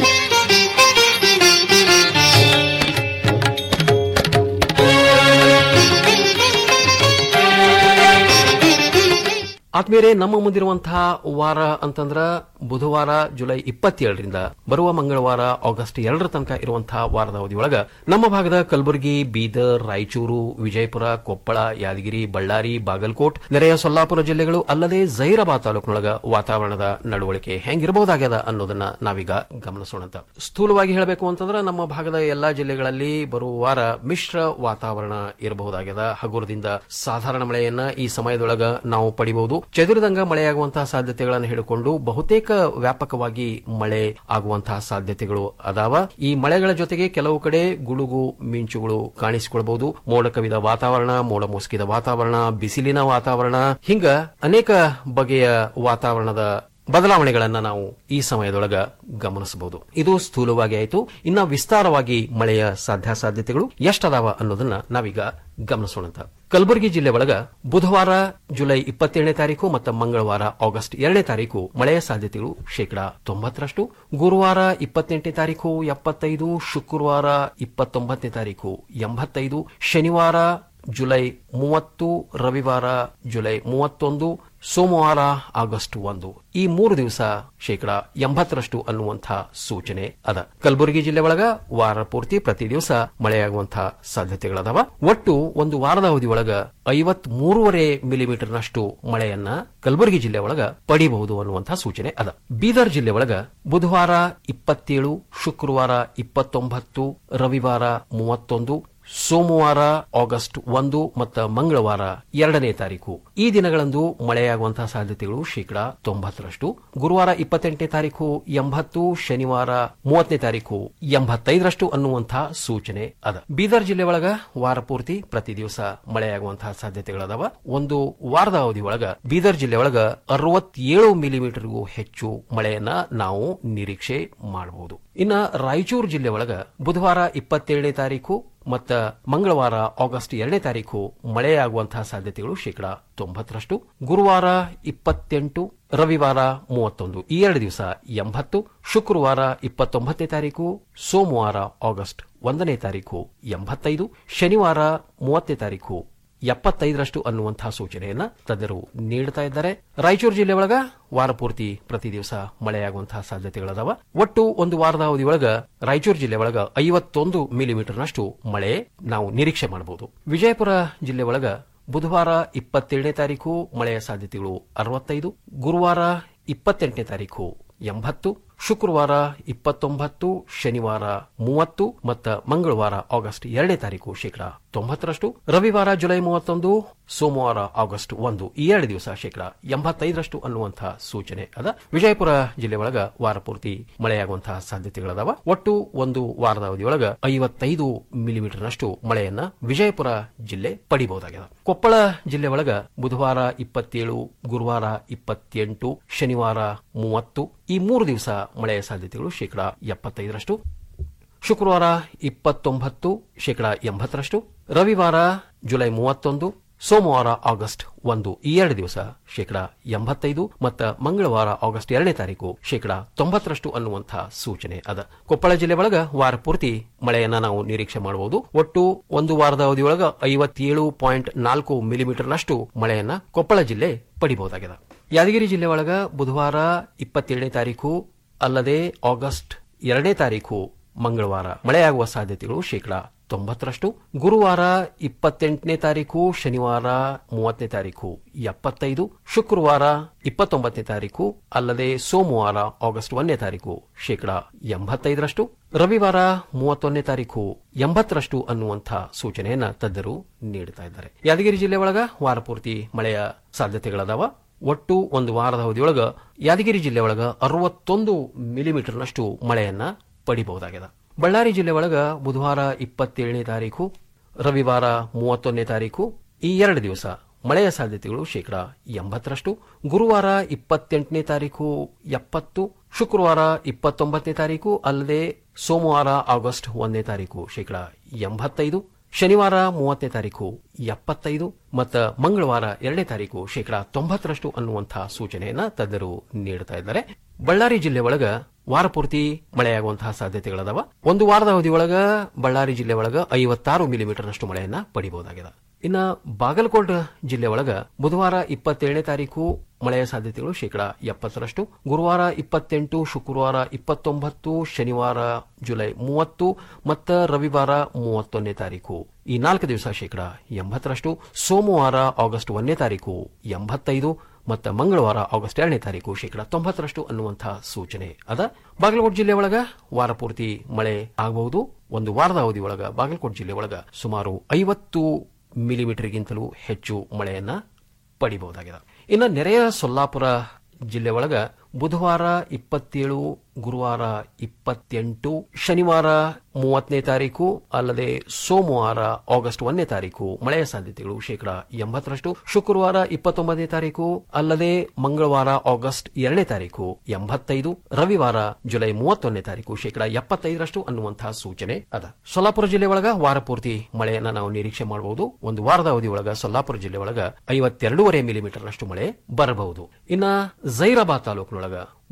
Speaker 13: ಆತ್ಮೀಯರೇ ನಮ್ಮ ಮುಂದಿರುವಂತಹ ವಾರ ಅಂತಂದ್ರ ಬುಧವಾರ ಜುಲೈ ಇಪ್ಪತ್ತೇಳರಿಂದ ಬರುವ ಮಂಗಳವಾರ ಆಗಸ್ಟ್ ಎರಡರ ತನಕ ಇರುವಂತಹ ವಾರದ ಅವಧಿಯೊಳಗ ನಮ್ಮ ಭಾಗದ ಕಲಬುರಗಿ ಬೀದರ್ ರಾಯಚೂರು ವಿಜಯಪುರ ಕೊಪ್ಪಳ ಯಾದಗಿರಿ ಬಳ್ಳಾರಿ ಬಾಗಲಕೋಟ್ ನೆರೆಯ ಸೊಲ್ಲಾಪುರ ಜಿಲ್ಲೆಗಳು ಅಲ್ಲದೆ ಜೈರಾಬಾದ್ ತಾಲೂಕಿನೊಳಗ ವಾತಾವರಣದ ನಡವಳಿಕೆ ಹೆಂಗಿರಬಹುದಾಗ್ಯದ ಅನ್ನೋದನ್ನ ನಾವೀಗ ಗಮನಿಸೋಣಂತ ಸ್ಥೂಲವಾಗಿ ಹೇಳಬೇಕು ಅಂತಂದ್ರೆ ನಮ್ಮ ಭಾಗದ ಎಲ್ಲಾ ಜಿಲ್ಲೆಗಳಲ್ಲಿ ಬರುವ ವಾರ ಮಿಶ್ರ ವಾತಾವರಣ ಇರಬಹುದಾಗ್ಯದ ಹಗುರದಿಂದ ಸಾಧಾರಣ ಮಳೆಯನ್ನ ಈ ಸಮಯದೊಳಗ ನಾವು ಪಡಿಬಹುದು ಚದುರಿದಂಗ ಮಳೆಯಾಗುವಂತಹ ಸಾಧ್ಯತೆಗಳನ್ನು ಹಿಡಿಕೊಂಡು ಬಹುತೇಕ ವ್ಯಾಪಕವಾಗಿ ಮಳೆ ಆಗುವಂತಹ ಸಾಧ್ಯತೆಗಳು ಅದಾವ ಈ ಮಳೆಗಳ ಜೊತೆಗೆ ಕೆಲವು ಕಡೆ ಗುಡುಗು ಮಿಂಚುಗಳು ಕಾಣಿಸಿಕೊಳ್ಳಬಹುದು ಮೋಡ ಕವಿದ ವಾತಾವರಣ ಮೋಡ ಮುಸುಕಿದ ವಾತಾವರಣ ಬಿಸಿಲಿನ ವಾತಾವರಣ ಹಿಂಗ ಅನೇಕ ಬಗೆಯ ವಾತಾವರಣದ ಬದಲಾವಣೆಗಳನ್ನ ನಾವು ಈ ಸಮಯದೊಳಗ ಗಮನಿಸಬಹುದು ಇದು ಸ್ಥೂಲವಾಗಿ ಆಯಿತು ಇನ್ನ ವಿಸ್ತಾರವಾಗಿ ಮಳೆಯ ಸಾಧ್ಯಾಸಾಧ್ಯತೆಗಳು ಎಷ್ಟದಾವ ಅನ್ನೋದನ್ನ ನಾವೀಗ ಗಮನಿಸೋಣಂತ ಕಲಬುರಗಿ ಜಿಲ್ಲೆ ಒಳಗ ಬುಧವಾರ ಜುಲೈ ಇಪ್ಪತ್ತೇಳನೇ ತಾರೀಕು ಮತ್ತು ಮಂಗಳವಾರ ಆಗಸ್ಟ್ ಎರಡನೇ ತಾರೀಕು ಮಳೆಯ ಸಾಧ್ಯತೆಗಳು ಶೇಕಡಾ ತೊಂಬತ್ತರಷ್ಟು ಗುರುವಾರ ಇಪ್ಪತ್ತೆಂಟನೇ ತಾರೀಕು ಎಪ್ಪತ್ತೈದು ಶುಕ್ರವಾರ ಇಪ್ಪತ್ತೊಂಬತ್ತನೇ ತಾರೀಕು ಎಂಬತ್ತೈದು ಶನಿವಾರ ಜುಲೈ ಮೂವತ್ತು ರವಿವಾರ ಜುಲೈ ಮೂವತ್ತೊಂದು ಸೋಮವಾರ ಆಗಸ್ಟ್ ಒಂದು ಈ ಮೂರು ದಿವಸ ಶೇಕಡ ಎಂಬತ್ತರಷ್ಟು ಅನ್ನುವಂತಹ ಸೂಚನೆ ಅದ ಕಲಬುರಗಿ ಜಿಲ್ಲೆ ಒಳಗ ವಾರ ಪೂರ್ತಿ ಪ್ರತಿ ದಿವಸ ಮಳೆಯಾಗುವಂತಹ ಸಾಧ್ಯತೆಗಳದಾವ ಒಟ್ಟು ಒಂದು ವಾರದ ಅವಧಿ ಒಳಗ ಐವತ್ ಮೂರುವರೆ ಮಿಲಿಮೀಟರ್ನಷ್ಟು ಮಳೆಯನ್ನ ಕಲಬುರಗಿ ಜಿಲ್ಲೆ ಒಳಗ ಪಡಿಬಹುದು ಅನ್ನುವಂತಹ ಸೂಚನೆ ಅದ ಬೀದರ್ ಜಿಲ್ಲೆ ಒಳಗ ಬುಧವಾರ ಇಪ್ಪತ್ತೇಳು ಶುಕ್ರವಾರ ಇಪ್ಪತ್ತೊಂಬತ್ತು ರವಿವಾರ ಮೂವತ್ತೊಂದು ಸೋಮವಾರ ಆಗಸ್ಟ್ ಒಂದು ಮತ್ತು ಮಂಗಳವಾರ ಎರಡನೇ ತಾರೀಕು ಈ ದಿನಗಳಂದು ಮಳೆಯಾಗುವಂತಹ ಸಾಧ್ಯತೆಗಳು ಶೇಕಡಾ ತೊಂಬತ್ತರಷ್ಟು ಗುರುವಾರ ಇಪ್ಪತ್ತೆಂಟನೇ ತಾರೀಕು ಎಂಬತ್ತು ಶನಿವಾರ ಮೂವತ್ತನೇ ತಾರೀಕು ಎಂಬತ್ತೈದರಷ್ಟು ಅನ್ನುವಂತಹ ಸೂಚನೆ ಅದ ಬೀದರ್ ಜಿಲ್ಲೆ ಒಳಗ ವಾರ ಪೂರ್ತಿ ಪ್ರತಿ ದಿವಸ ಮಳೆಯಾಗುವಂತಹ ಸಾಧ್ಯತೆಗಳದಾವ ಒಂದು ವಾರದ ಅವಧಿ ಒಳಗ ಬೀದರ್ ಜಿಲ್ಲೆ ಒಳಗ ಅರವತ್ತೇಳು ಮಿಲಿಮೀಟರ್ಗೂ ಹೆಚ್ಚು ಮಳೆಯನ್ನ ನಾವು ನಿರೀಕ್ಷೆ ಮಾಡಬಹುದು ಇನ್ನ ರಾಯಚೂರು ಜಿಲ್ಲೆ ಒಳಗ ಬುಧವಾರ ಇಪ್ಪತ್ತೇಳನೇ ತಾರೀಕು ಮತ್ತ ಮಂಗಳವಾರ ಆಗಸ್ಟ್ ಎರಡನೇ ತಾರೀಕು ಮಳೆಯಾಗುವಂತಹ ಸಾಧ್ಯತೆಗಳು ಶೇಕಡಾ ತೊಂಬತ್ತರಷ್ಟು ಗುರುವಾರ ಇಪ್ಪತ್ತೆಂಟು ರವಿವಾರ ಮೂವತ್ತೊಂದು ಈ ಎರಡು ದಿವಸ ಎಂಬತ್ತು ಶುಕ್ರವಾರ ಇಪ್ಪತ್ತೊಂಬತ್ತನೇ ತಾರೀಕು ಸೋಮವಾರ ಆಗಸ್ಟ್ ಒಂದನೇ ತಾರೀಕು ಎಂಬತ್ತೈದು ಶನಿವಾರ ಮೂವತ್ತನೇ ತಾರೀಕು ಎಪ್ಪತ್ತೈದರಷ್ಟು ಅನ್ನುವಂತಹ ಸೂಚನೆಯನ್ನ ತಜ್ಞರು ನೀಡುತ್ತಾ ಇದ್ದಾರೆ ರಾಯಚೂರು ಜಿಲ್ಲೆ ಒಳಗ ವಾರ ಪೂರ್ತಿ ಪ್ರತಿ ದಿವಸ ಮಳೆಯಾಗುವಂತಹ ಸಾಧ್ಯತೆಗಳದಾವ ಒಟ್ಟು ಒಂದು ವಾರದ ಅವಧಿ ಒಳಗ ರಾಯಚೂರು ಜಿಲ್ಲೆ ಒಳಗ ಐವತ್ತೊಂದು ಮಿಲಿಮೀಟರ್ನಷ್ಟು ಮಳೆ ನಾವು ನಿರೀಕ್ಷೆ ಮಾಡಬಹುದು ವಿಜಯಪುರ ಜಿಲ್ಲೆ ಒಳಗ ಬುಧವಾರ ಇಪ್ಪತ್ತೇಳನೇ ತಾರೀಕು ಮಳೆಯ ಸಾಧ್ಯತೆಗಳು ಅರವತ್ತೈದು ಗುರುವಾರ ಇಪ್ಪತ್ತೆಂಟನೇ ತಾರೀಕು ಎಂಬತ್ತು ಶುಕ್ರವಾರ ಇಪ್ಪತ್ತೊಂಬತ್ತು ಶನಿವಾರ ಮೂವತ್ತು ಮತ್ತು ಮಂಗಳವಾರ ಆಗಸ್ಟ್ ಎರಡನೇ ತಾರೀಕು ಶೇಕಡಾ ತೊಂಬತ್ತರಷ್ಟು ರವಿವಾರ ಜುಲೈ ಮೂವತ್ತೊಂದು ಸೋಮವಾರ ಆಗಸ್ಟ್ ಒಂದು ಈ ಎರಡು ದಿವಸ ಶೇಕಡಾ ಎಂಬತ್ತೈದರಷ್ಟು ಅನ್ನುವಂತಹ ಸೂಚನೆ ಅದ ವಿಜಯಪುರ ಜಿಲ್ಲೆ ಒಳಗ ವಾರ ಪೂರ್ತಿ ಮಳೆಯಾಗುವಂತಹ ಸಾಧ್ಯತೆಗಳದಾವ ಒಟ್ಟು ಒಂದು ವಾರದ ಅವಧಿಯೊಳಗ ಐವತ್ತೈದು ಮಿಲಿಮೀಟರ್ನಷ್ಟು ಮಳೆಯನ್ನ ವಿಜಯಪುರ ಜಿಲ್ಲೆ ಪಡಿಬಹುದಾಗಿದೆ ಕೊಪ್ಪಳ ಜಿಲ್ಲೆ ಒಳಗ ಬುಧವಾರ ಇಪ್ಪತ್ತೇಳು ಗುರುವಾರ ಇಪ್ಪತ್ತೆಂಟು ಶನಿವಾರ ಮೂವತ್ತು ಈ ಮೂರು ದಿವಸ ಮಳೆಯ ಸಾಧ್ಯತೆಗಳು ಶೇಕಡಾ ಎಪ್ಪತ್ತೈದರಷ್ಟು ಶುಕ್ರವಾರ ಇಪ್ಪತ್ತೊಂಬತ್ತು ಶೇಕಡಾ ಎಂಬತ್ತರಷ್ಟು ರವಿವಾರ ಜುಲೈ ಮೂವತ್ತೊಂದು ಸೋಮವಾರ ಆಗಸ್ಟ್ ಒಂದು ಈ ಎರಡು ದಿವಸ ಶೇಕಡಾ ಎಂಬತ್ತೈದು ಮತ್ತು ಮಂಗಳವಾರ ಆಗಸ್ಟ್ ಎರಡನೇ ತಾರೀಕು ಶೇಕಡಾ ತೊಂಬತ್ತರಷ್ಟು ಅನ್ನುವಂತಹ ಸೂಚನೆ ಅದ ಕೊಪ್ಪಳ ಜಿಲ್ಲೆ ಒಳಗ ವಾರ ಪೂರ್ತಿ ಮಳೆಯನ್ನ ನಾವು ನಿರೀಕ್ಷೆ ಮಾಡಬಹುದು ಒಟ್ಟು ಒಂದು ವಾರದ ಅವಧಿಯೊಳಗ ಐವತ್ತೇಳು ಪಾಯಿಂಟ್ ನಾಲ್ಕು ಮಿಲಿಮೀಟರ್ನಷ್ಟು ಮಳೆಯನ್ನ ಕೊಪ್ಪಳ ಜಿಲ್ಲೆ ಪಡಿಬಹುದಾಗಿದೆ ಯಾದಗಿರಿ ಜಿಲ್ಲೆ ಒಳಗ ಬುಧವಾರ ಇಪ್ಪತ್ತೇಳನೇ ತಾರೀಕು ಅಲ್ಲದೆ ಆಗಸ್ಟ್ ಎರಡನೇ ತಾರೀಕು ಮಂಗಳವಾರ ಮಳೆಯಾಗುವ ಸಾಧ್ಯತೆಗಳು ಶೇಕಡಾ ತೊಂಬತ್ತರಷ್ಟು ಗುರುವಾರ ಇಪ್ಪತ್ತೆಂಟನೇ ತಾರೀಕು ಶನಿವಾರ ಮೂವತ್ತನೇ ತಾರೀಕು ಎಪ್ಪತ್ತೈದು ಶುಕ್ರವಾರ ಇಪ್ಪತ್ತೊಂಬತ್ತನೇ ತಾರೀಕು ಅಲ್ಲದೆ ಸೋಮವಾರ ಆಗಸ್ಟ್ ಒಂದನೇ ತಾರೀಕು ಶೇಕಡಾ ಎಂಬತ್ತೈದರಷ್ಟು ರವಿವಾರ ಮೂವತ್ತೊಂದನೇ ತಾರೀಕು ಎಂಬತ್ತರಷ್ಟು ಅನ್ನುವಂತಹ ಸೂಚನೆಯನ್ನ ತಜ್ಞರು ನೀಡುತ್ತಾ ಇದ್ದಾರೆ ಯಾದಗಿರಿ ಜಿಲ್ಲೆ ಒಳಗ ವಾರ ಪೂರ್ತಿ ಮಳೆಯ ಸಾಧ್ಯತೆಗಳದಾವ ಒಟ್ಟು ಒಂದು ವಾರದ ಅವಧಿಯೊಳಗ ಯಾದಗಿರಿ ಜಿಲ್ಲೆ ಒಳಗ ಅರವತ್ತೊಂದು ಮಿಲಿಮೀಟರ್ನಷ್ಟು ಮಳೆಯನ್ನ ಪಡಿಬಹುದಾಗಿದೆ ಬಳ್ಳಾರಿ ಜಿಲ್ಲೆ ಒಳಗ ಬುಧವಾರ ಇಪ್ಪತ್ತೇಳನೇ ತಾರೀಕು ರವಿವಾರ ಮೂವತ್ತೊಂದನೇ ತಾರೀಕು ಈ ಎರಡು ದಿವಸ ಮಳೆಯ ಸಾಧ್ಯತೆಗಳು ಶೇಕಡಾ ಎಂಬತ್ತರಷ್ಟು ಗುರುವಾರ ಇಪ್ಪತ್ತೆಂಟನೇ ತಾರೀಕು ಎಪ್ಪತ್ತು ಶುಕ್ರವಾರ ಇಪ್ಪತ್ತೊಂಬತ್ತನೇ ತಾರೀಕು ಅಲ್ಲದೆ ಸೋಮವಾರ ಆಗಸ್ಟ್ ಒಂದನೇ ತಾರೀಕು ಶೇಕಡಾ ಎಂಬತ್ತೈದು ಶನಿವಾರ ಮೂವತ್ತನೇ ತಾರೀಕು ಎಪ್ಪತ್ತೈದು ಮತ್ತು ಮಂಗಳವಾರ ಎರಡನೇ ತಾರೀಕು ಶೇಕಡಾ ತೊಂಬತ್ತರಷ್ಟು ಅನ್ನುವಂತಹ ಸೂಚನೆಯನ್ನ ತಜ್ಞರು ನೀಡುತ್ತಾ ಇದ್ದಾರೆ ಬಳ್ಳಾರಿ ಜಿಲ್ಲೆ ಒಳಗ ವಾರ ಪೂರ್ತಿ ಮಳೆಯಾಗುವಂತಹ ಸಾಧ್ಯತೆಗಳದಾವ ಒಂದು ವಾರದ ಅವಧಿ ಒಳಗ ಬಳ್ಳಾರಿ ಜಿಲ್ಲೆ ಒಳಗ ಐವತ್ತಾರು ಮಿಲಿಮೀಟರ್ನಷ್ಟು ಮಳೆಯನ್ನ ಪಡಿಬಹುದಾಗಿದೆ ಇನ್ನ ಬಾಗಲಕೋಟ್ ಜಿಲ್ಲೆ ಒಳಗ ಬುಧವಾರ ಇಪ್ಪತ್ತೇಳನೇ ತಾರೀಕು ಮಳೆಯ ಸಾಧ್ಯತೆಗಳು ಶೇಕಡಾ ಎಪ್ಪತ್ತರಷ್ಟು ಗುರುವಾರ ಇಪ್ಪತ್ತೆಂಟು ಶುಕ್ರವಾರ ಇಪ್ಪತ್ತೊಂಬತ್ತು ಶನಿವಾರ ಜುಲೈ ಮೂವತ್ತು ಮತ್ತು ರವಿವಾರ ಮೂವತ್ತೊಂದನೇ ತಾರೀಕು ಈ ನಾಲ್ಕು ದಿವಸ ಶೇಕಡಾ ಎಂಬತ್ತರಷ್ಟು ಸೋಮವಾರ ಆಗಸ್ಟ್ ಒಂದನೇ ತಾರೀಕು ಎಂಬತ್ತೈದು ಮತ್ತು ಮಂಗಳವಾರ ಆಗಸ್ಟ್ ಎರಡನೇ ತಾರೀಕು ಶೇಕಡಾ ತೊಂಬತ್ತರಷ್ಟು ಅನ್ನುವಂತಹ ಸೂಚನೆ ಅದ ಬಾಗಲಕೋಟೆ ಜಿಲ್ಲೆ ಒಳಗ ವಾರ ಪೂರ್ತಿ ಮಳೆ ಆಗಬಹುದು ಒಂದು ವಾರದ ಅವಧಿ ಒಳಗ ಬಾಗಲಕೋಟೆ ಜಿಲ್ಲೆ ಒಳಗ ಸುಮಾರು ಐವತ್ತು ಮಿಲಿಮೀಟರ್ಗಿಂತಲೂ ಹೆಚ್ಚು ಮಳೆಯನ್ನ ಪಡಿಬಹುದಾಗಿದೆ ಇನ್ನು ನೆರೆಯ ಸೊಲ್ಲಾಪುರ ಜಿಲ್ಲೆ ಒಳಗ ಬುಧವಾರ ಇಪ್ಪತ್ತೇಳು ಗುರುವಾರ ಇಪ್ಪತ್ತೆಂಟು ಶನಿವಾರ ಮೂವತ್ತನೇ ತಾರೀಕು ಅಲ್ಲದೆ ಸೋಮವಾರ ಆಗಸ್ಟ್ ಒಂದನೇ ತಾರೀಕು ಮಳೆಯ ಸಾಧ್ಯತೆಗಳು ಶೇಕಡಾ ಎಂಬತ್ತರಷ್ಟು ಶುಕ್ರವಾರ ಇಪ್ಪತ್ತೊಂಬತ್ತನೇ ತಾರೀಕು ಅಲ್ಲದೆ ಮಂಗಳವಾರ ಆಗಸ್ಟ್ ಎರಡನೇ ತಾರೀಕು ಎಂಬತ್ತೈದು ರವಿವಾರ ಜುಲೈ ಮೂವತ್ತೊಂದನೇ ತಾರೀಕು ಶೇಕಡಾ ಎಪ್ಪತ್ತೈದರಷ್ಟು ಅನ್ನುವಂತಹ ಸೂಚನೆ ಅದ ಸೊಲ್ಲಾಪುರ ಜಿಲ್ಲೆ ಒಳಗ ವಾರ ಪೂರ್ತಿ ಮಳೆಯನ್ನ ನಾವು ನಿರೀಕ್ಷೆ ಮಾಡಬಹುದು ಒಂದು ವಾರದ ಅವಧಿ ಒಳಗ ಸೊಲ್ಲಾಪುರ ಜಿಲ್ಲೆ ಒಳಗ ಐವತ್ತೆರಡೂವರೆ ಮಿಲಿಮೀಟರ್ನಷ್ಟು ಮಳೆ ಬರಬಹುದು ಇನ್ನ ಜೈರಾಬಾದ್ ತಾಲೂಕಿನೊಳಗ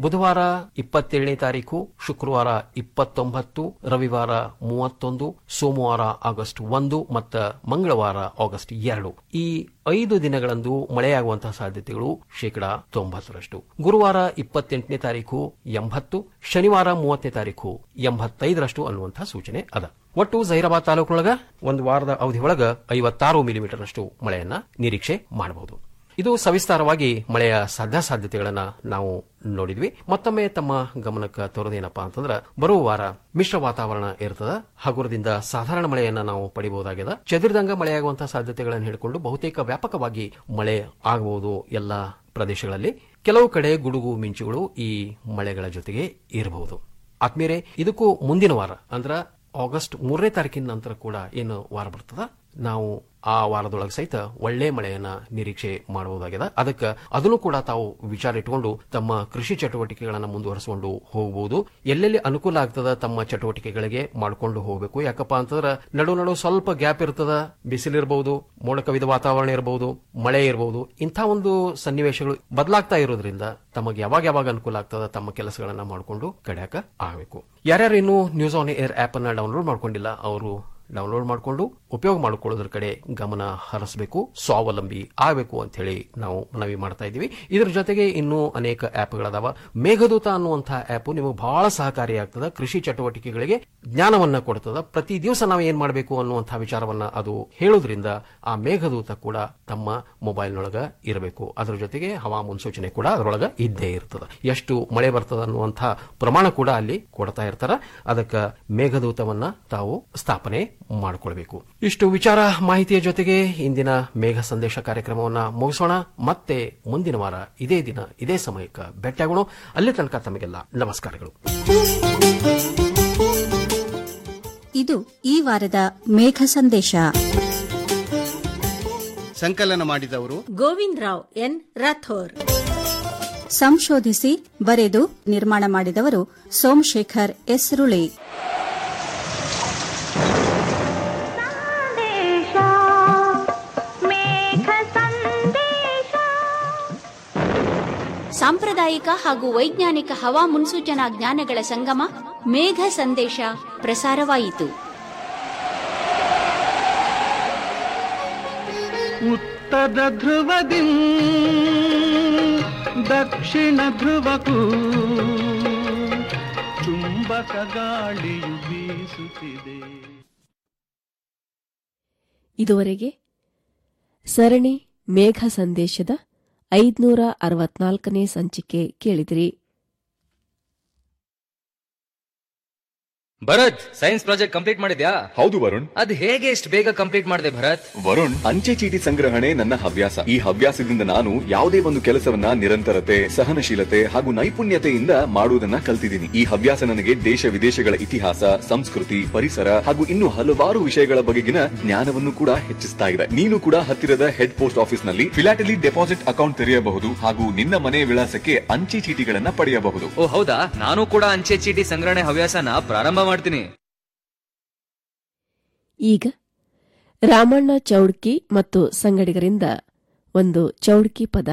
Speaker 13: ಬುಧವಾರ ಇಪ್ಪತ್ತೇಳನೇ ತಾರೀಕು ಶುಕ್ರವಾರ ಇಪ್ಪತ್ತೊಂಬತ್ತು ರವಿವಾರ ಮೂವತ್ತೊಂದು ಸೋಮವಾರ ಆಗಸ್ಟ್ ಒಂದು ಮತ್ತು ಮಂಗಳವಾರ ಆಗಸ್ಟ್ ಎರಡು ಈ ಐದು ದಿನಗಳಂದು ಮಳೆಯಾಗುವಂತಹ ಸಾಧ್ಯತೆಗಳು ಶೇಕಡಾ ತೊಂಬತ್ತರಷ್ಟು ಗುರುವಾರ ಇಪ್ಪತ್ತೆಂಟನೇ ತಾರೀಕು ಎಂಬತ್ತು ಶನಿವಾರ ಮೂವತ್ತನೇ ತಾರೀಕು ಎಂಬತ್ತೈದರಷ್ಟು ಅನ್ನುವಂತಹ ಸೂಚನೆ ಅದ ಒಟ್ಟು ಜಹೀರಾಬಾದ್ ತಾಲೂಕಿನೊಳಗ ಒಂದು ವಾರದ ಅವಧಿ ಒಳಗ ಐವತ್ತಾರು ಮಿಲಿಮೀಟರ್ನಷ್ಟು ಮಳೆಯನ್ನ ನಿರೀಕ್ಷೆ ಮಾಡಬಹುದು ಇದು ಸವಿಸ್ತಾರವಾಗಿ ಮಳೆಯ ಸಾಧ್ಯಾಸಾಧ್ಯತೆಗಳನ್ನ ನಾವು ನೋಡಿದ್ವಿ ಮತ್ತೊಮ್ಮೆ ತಮ್ಮ ಗಮನಕ್ಕೆ ತೋರೋದೇನಪ್ಪಾ ಅಂತಂದ್ರ ಬರುವ ವಾರ ಮಿಶ್ರ ವಾತಾವರಣ ಇರ್ತದ ಹಗುರದಿಂದ ಸಾಧಾರಣ ಮಳೆಯನ್ನ ನಾವು ಪಡಿಬಹುದಾಗಿದೆ ಚದುರಿದಂಗ ಮಳೆಯಾಗುವಂತಹ ಸಾಧ್ಯತೆಗಳನ್ನು ಹಿಡ್ಕೊಂಡು ಬಹುತೇಕ ವ್ಯಾಪಕವಾಗಿ ಮಳೆ ಆಗಬಹುದು ಎಲ್ಲ ಪ್ರದೇಶಗಳಲ್ಲಿ ಕೆಲವು ಕಡೆ ಗುಡುಗು ಮಿಂಚುಗಳು ಈ ಮಳೆಗಳ ಜೊತೆಗೆ ಇರಬಹುದು ಆತ್ಮೀಯರೇ ಇದಕ್ಕೂ ಮುಂದಿನ ವಾರ ಅಂದ್ರ ಆಗಸ್ಟ್ ಮೂರನೇ ತಾರೀಕಿನ ನಂತರ ಕೂಡ ಏನು ವಾರ ಬರ್ತದ ನಾವು ಆ ವಾರದೊಳಗೆ ಸಹಿತ ಒಳ್ಳೆ ಮಳೆಯನ್ನ ನಿರೀಕ್ಷೆ ಮಾಡಬಹುದಾಗಿದೆ ಅದಕ್ಕೆ ಅದನ್ನು ಕೂಡ ತಾವು ವಿಚಾರ ಇಟ್ಟುಕೊಂಡು ತಮ್ಮ ಕೃಷಿ ಚಟುವಟಿಕೆಗಳನ್ನು ಮುಂದುವರಿಸಿಕೊಂಡು ಹೋಗಬಹುದು ಎಲ್ಲೆಲ್ಲಿ ಅನುಕೂಲ ಆಗ್ತದ ತಮ್ಮ ಚಟುವಟಿಕೆಗಳಿಗೆ ಮಾಡಿಕೊಂಡು ಹೋಗಬೇಕು ಯಾಕಪ್ಪ ಅಂತಂದ್ರೆ ನಡು ನಡು ಸ್ವಲ್ಪ ಗ್ಯಾಪ್ ಇರ್ತದ ಬಿಸಿಲಿರಬಹುದು ಮೋಡ ಕವಿದ ವಾತಾವರಣ ಇರಬಹುದು ಮಳೆ ಇರಬಹುದು ಇಂಥ ಒಂದು ಸನ್ನಿವೇಶಗಳು ಬದಲಾಗ್ತಾ ಇರೋದ್ರಿಂದ ತಮಗೆ ಯಾವಾಗ ಯಾವಾಗ ಅನುಕೂಲ ಆಗ್ತದ ತಮ್ಮ ಕೆಲಸಗಳನ್ನ ಮಾಡಿಕೊಂಡು ಕಡ್ಯಾಕ ಆಗಬೇಕು ಯಾರ್ಯಾರು ಇನ್ನೂ ನ್ಯೂಸ್ ಆನ್ ಏರ್ ಆಪ್ ಅನ್ನ ಡೌನ್ಲೋಡ್ ಮಾಡ್ಕೊಂಡಿಲ್ಲ ಅವರು ಡೌನ್ಲೋಡ್ ಮಾಡಿಕೊಂಡು ಉಪಯೋಗ ಮಾಡಿಕೊಳ್ಳೋದ್ರ ಕಡೆ ಗಮನ ಹರಿಸಬೇಕು ಸ್ವಾವಲಂಬಿ ಆಗಬೇಕು ಅಂತ ಹೇಳಿ ನಾವು ಮನವಿ ಮಾಡ್ತಾ ಇದ್ದೀವಿ ಇದರ ಜೊತೆಗೆ ಇನ್ನೂ ಅನೇಕ ಆಪ್ಗಳದಾವ ಮೇಘದೂತ ಅನ್ನುವಂತಹ ಆಪ್ ನಿಮಗೆ ಬಹಳ ಸಹಕಾರಿಯಾಗ್ತದ ಕೃಷಿ ಚಟುವಟಿಕೆಗಳಿಗೆ ಜ್ಞಾನವನ್ನ ಕೊಡ್ತದ ಪ್ರತಿ ದಿವಸ ನಾವು ಏನ್ ಮಾಡಬೇಕು ಅನ್ನುವಂತಹ ವಿಚಾರವನ್ನ ಅದು ಹೇಳೋದ್ರಿಂದ ಆ ಮೇಘದೂತ ಕೂಡ ತಮ್ಮ ಮೊಬೈಲ್ನೊಳಗ ಇರಬೇಕು ಅದರ ಜೊತೆಗೆ ಹವಾ ಮುನ್ಸೂಚನೆ ಕೂಡ ಅದರೊಳಗ ಇದ್ದೇ ಇರ್ತದ ಎಷ್ಟು ಮಳೆ ಬರ್ತದ ಅನ್ನುವಂತಹ ಪ್ರಮಾಣ ಕೂಡ ಅಲ್ಲಿ ಕೊಡ್ತಾ ಇರ್ತಾರ ಅದಕ್ಕೆ ಮೇಘದೂತವನ್ನ ತಾವು ಸ್ಥಾಪನೆ ಮಾಡಿಕೊಳ್ಬೇಕು ಇಷ್ಟು ವಿಚಾರ ಮಾಹಿತಿಯ ಜೊತೆಗೆ ಇಂದಿನ ಮೇಘ ಸಂದೇಶ ಕಾರ್ಯಕ್ರಮವನ್ನ ಮುಗಿಸೋಣ ಮತ್ತೆ ಮುಂದಿನ ವಾರ ಇದೇ ದಿನ ಇದೇ ಸಮಯಕ್ಕೆ ಭೇಟಿಯಾಗೋಣ ಅಲ್ಲಿ ತನಕ ತಮಗೆಲ್ಲ ನಮಸ್ಕಾರಗಳು
Speaker 17: ಇದು ಈ ವಾರದ ಮೇಘ ಸಂದೇಶ
Speaker 18: ಸಂಕಲನ ಮಾಡಿದವರು
Speaker 17: ಗೋವಿಂದ್ ರಾವ್ ಎನ್ ರಾಥೋರ್ ಸಂಶೋಧಿಸಿ ಬರೆದು ನಿರ್ಮಾಣ ಮಾಡಿದವರು ಸೋಮಶೇಖರ್ ಎಸ್ ರುಳಿ
Speaker 12: ಸಾಂಪ್ರದಾಯಿಕ ಹಾಗೂ ವೈಜ್ಞಾನಿಕ ಹವಾ ಮುನ್ಸೂಚನಾ ಜ್ಞಾನಗಳ ಸಂಗಮ ಮೇಘ ಸಂದೇಶ ಪ್ರಸಾರವಾಯಿತು
Speaker 19: ಉತ್ತರ ಧ್ರುವದಿ ದಕ್ಷಿಣ ಧ್ರುವಕ್ಕೂ ಚುಂಬಕ ಗಾಳಿಯು ಬೀಸುತ್ತಿದೆ
Speaker 1: ಇದುವರೆಗೆ ಸರಣಿ ಮೇಘ ಸಂದೇಶದ ಐದ್ನೂರ ಅರವತ್ನಾಲ್ಕನೇ ಸಂಚಿಕೆ ಕೇಳಿದಿರಿ
Speaker 20: ಭರತ್ ಸೈನ್ಸ್ ಪ್ರಾಜೆಕ್ಟ್ ಕಂಪ್ಲೀಟ್ ಮಾಡಿದ್ಯಾ
Speaker 6: ಹೌದು ವರುಣ್
Speaker 20: ಅದ್ ಹೇಗೆ ಇಷ್ಟು ಬೇಗ ಕಂಪ್ಲೀಟ್ ಮಾಡಿದೆ ಭರತ್
Speaker 6: ವರುಣ್ ಅಂಚೆ ಚೀಟಿ ಸಂಗ್ರಹಣೆ ನನ್ನ ಹವ್ಯಾಸ ಈ ಹವ್ಯಾಸದಿಂದ ನಾನು ಯಾವುದೇ ಒಂದು ಕೆಲಸವನ್ನ ನಿರಂತರತೆ ಸಹನಶೀಲತೆ ಹಾಗೂ ನೈಪುಣ್ಯತೆಯಿಂದ ಮಾಡುವುದನ್ನ ಕಲ್ತಿದ್ದೀನಿ ಈ ಹವ್ಯಾಸ ನನಗೆ ದೇಶ ವಿದೇಶಗಳ ಇತಿಹಾಸ ಸಂಸ್ಕೃತಿ ಪರಿಸರ ಹಾಗೂ ಇನ್ನು ಹಲವಾರು ವಿಷಯಗಳ ಬಗೆಗಿನ ಜ್ಞಾನವನ್ನು ಕೂಡ ಹೆಚ್ಚಿಸ್ತಾ ಇದೆ ನೀನು ಕೂಡ ಹತ್ತಿರದ ಹೆಡ್ ಪೋಸ್ಟ್ ಆಫೀಸ್ ನಲ್ಲಿ ಫಿಲಾಟಲಿ ಡೆಪಾಸಿಟ್ ಅಕೌಂಟ್ ತೆರೆಯಬಹುದು ಹಾಗೂ ನಿನ್ನ ಮನೆ ವಿಳಾಸಕ್ಕೆ ಅಂಚೆ ಚೀಟಿಗಳನ್ನ ಪಡೆಯಬಹುದು
Speaker 20: ಓ ಹೌದಾ ನಾನು ಕೂಡ ಅಂಚೆ ಚೀಟಿ ಸಂಗ್ರಹಣೆ ಹವ್ಯಾಸನ ಪ್ರಾರಂಭ ಮಾಡ್ತೀನಿ
Speaker 1: ಈಗ ರಾಮಣ್ಣ ಚೌಡ್ಕಿ ಮತ್ತು ಸಂಗಡಿಗರಿಂದ ಒಂದು ಚೌಡ್ಕಿ ಪದ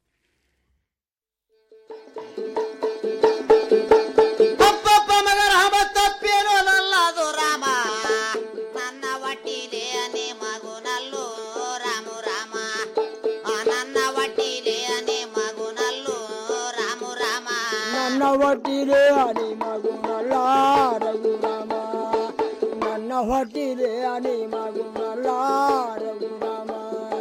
Speaker 21: ಅಪ್ಪಪ್ಪ ಮಗರ ಹಬ್ಬ ತಪ್ಪೇನು ನಲ್ಲದು ರಾಮ ನನ್ನ ಒಟ್ಟಿಲೆ ಅನೆ ಮಗುನಲ್ಲು ರಾಮು ರಾಮ ಆ, ನನ್ನ ಒಟ್ಟಿಲೆ ಅನೆ ಮಗುನಲ್ಲು ರಾಮು ರಾಮ
Speaker 22: ನನ್ನ ಹೊಟ್ಟಿಲೆ ಅನಿ ಮಗುನಲ್ಲ ರಘುರಾಮ ನನ್ನ ಹೊಟ್ಟಿಲೆ ಅನಿ ಮಗುನಲ್ಲ ರಘುರಾಮ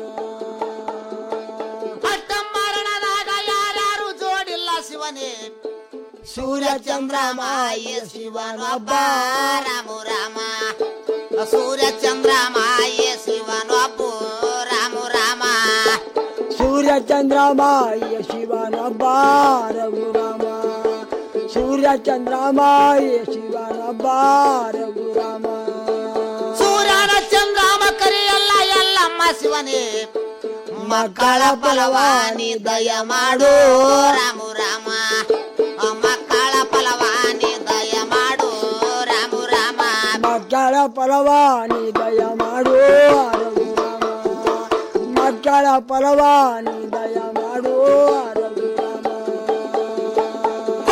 Speaker 21: ಅಷ್ಟ ಮರಣದಾಗ ಯಾರ್ಯಾರು ಜೋಡಿಲ್ಲ ಶಿವನೇ ಸೂರ್ಯ ಚಂದ್ರಮಾಯ ಶಿವನೊಬ್ಬ ರಾಮು ರಾಮ ಸೂರ್ಯ ಚಂದ್ರಮಾಯ ಶಿವನೊಬ್ಬ ರಾಮು ರಾಮ
Speaker 22: ಸೂರ್ಯ ಚಂದ್ರಮಾಯ ಶಿವನೊಬ್ಬ ರಘುರಾಮ ಸೂರ್ಯ ಚಂದ್ರಮಾಯ ಶಿವನೊಬ್ಬ ರಘುರಾಮ
Speaker 21: ಸೂರ್ಯನ ಚಂದ್ರಮ ಕರಿಯಲ್ಲ ಎಲ್ಲಮ್ಮ ಶಿವನೇ ಮಕ್ಕಳ ಫಲವಾನಿ ದಯ ಮಾಡು ರಾಮು ರಾಮ ಆ ಮಕ್ಕಳ ಫಲವಾನಿ ದಯ ಮಾಡು ರಾಮು ರಾಮ
Speaker 22: ಮಕ್ಕಳ ಫಲವಾನಿ ದಯ ಮಾಡು ರಘುರಾಮ ಮಕ್ಕಳ ಫಲವಾನಿ ದಯ ಮಾಡು ರಘುರಾಮ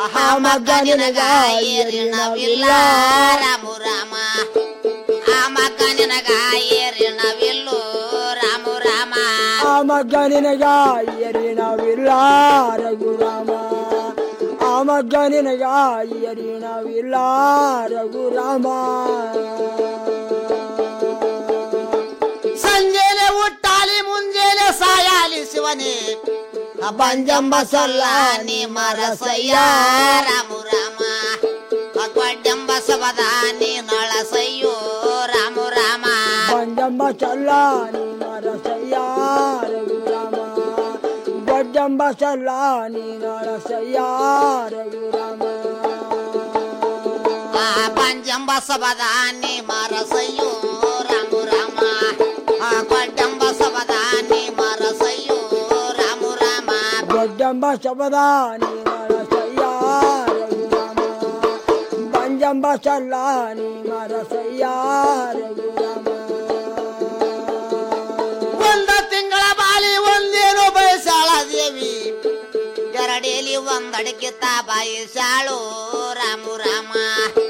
Speaker 21: ಆ ಮಗ್ಗ ನಿನಗ ಏರಿಣವಿಲ್ಲ ರಾಮು ರಾಮ ಆ ಮಗ್ಗ ನಿನಗ ಏರಿಣವಿಲ್ಲೋ ರಾಮು ರಾಮ
Speaker 22: ಆ ಮಗ್ಗ ನಿನಗ ಎರಿಣವಿಲ್ಲ ರಘುರಾಮ ಆ ಮಗ್ಗ ನಿನಗ ಎರಿಣವಿಲ್ಲ ರಘುರಾಮ
Speaker 21: ಸಂಜೆಲೆ ಹುಟ್ಟಾಲಿ ಮುಂಜಾನೆ ಸಾಯಾಲಿ ಶಿವನೇ ಬಂಜಂಬ ಸೊಲ್ಲ ನೀ ಮರಸಯ್ಯ ರಾಮು ರಾಮ ಗೊಡ್ಡಂಬ ಸಬದ ನೀ ನಳಸಯ್ಯೋ ರಾಮು ರಾಮ
Speaker 22: ಬಂಜಂಬ ಚಲ್ಲ ನೀ ಮರಸಯ್ಯ ರಘುರಾಮ ಬಡ್ಡಂಬ ಚಲ್ಲ ನೀ ನರಸಯ್ಯ ರಘುರಾಮ
Speaker 21: ಆ ಪಂಜಂಬ ಸಬದ ನೀ ಮರಸಯ್ಯೋ ರಾಮು ರಾಮ ಆ ಗೊಡ್ಡಂಬ ಸಬದ ನೀ ಮರಸಯ್ಯೋ ರಾಮು ರಾಮ
Speaker 22: ಬಡ್ಡಂಬ ಶಬದ ನೀ ನರಸಯ್ಯ ರಘುರಾಮ ಬಂಜಂಬ ಚಲ್ಲ ನೀ ಮರಸಯ್ಯ ರಘುರಾಮ
Speaker 21: ಒಂದ ತಿಂಗಳ ಬಾಲಿ ಒಂದೇನು ಬಯಸಾಳ ದೇವಿ ಎರಡೇಲಿ ಒಂದಡಕ್ಕೆ ತಾ ಬಾಯಿಸಾಳು ರಾಮು ರಾಮ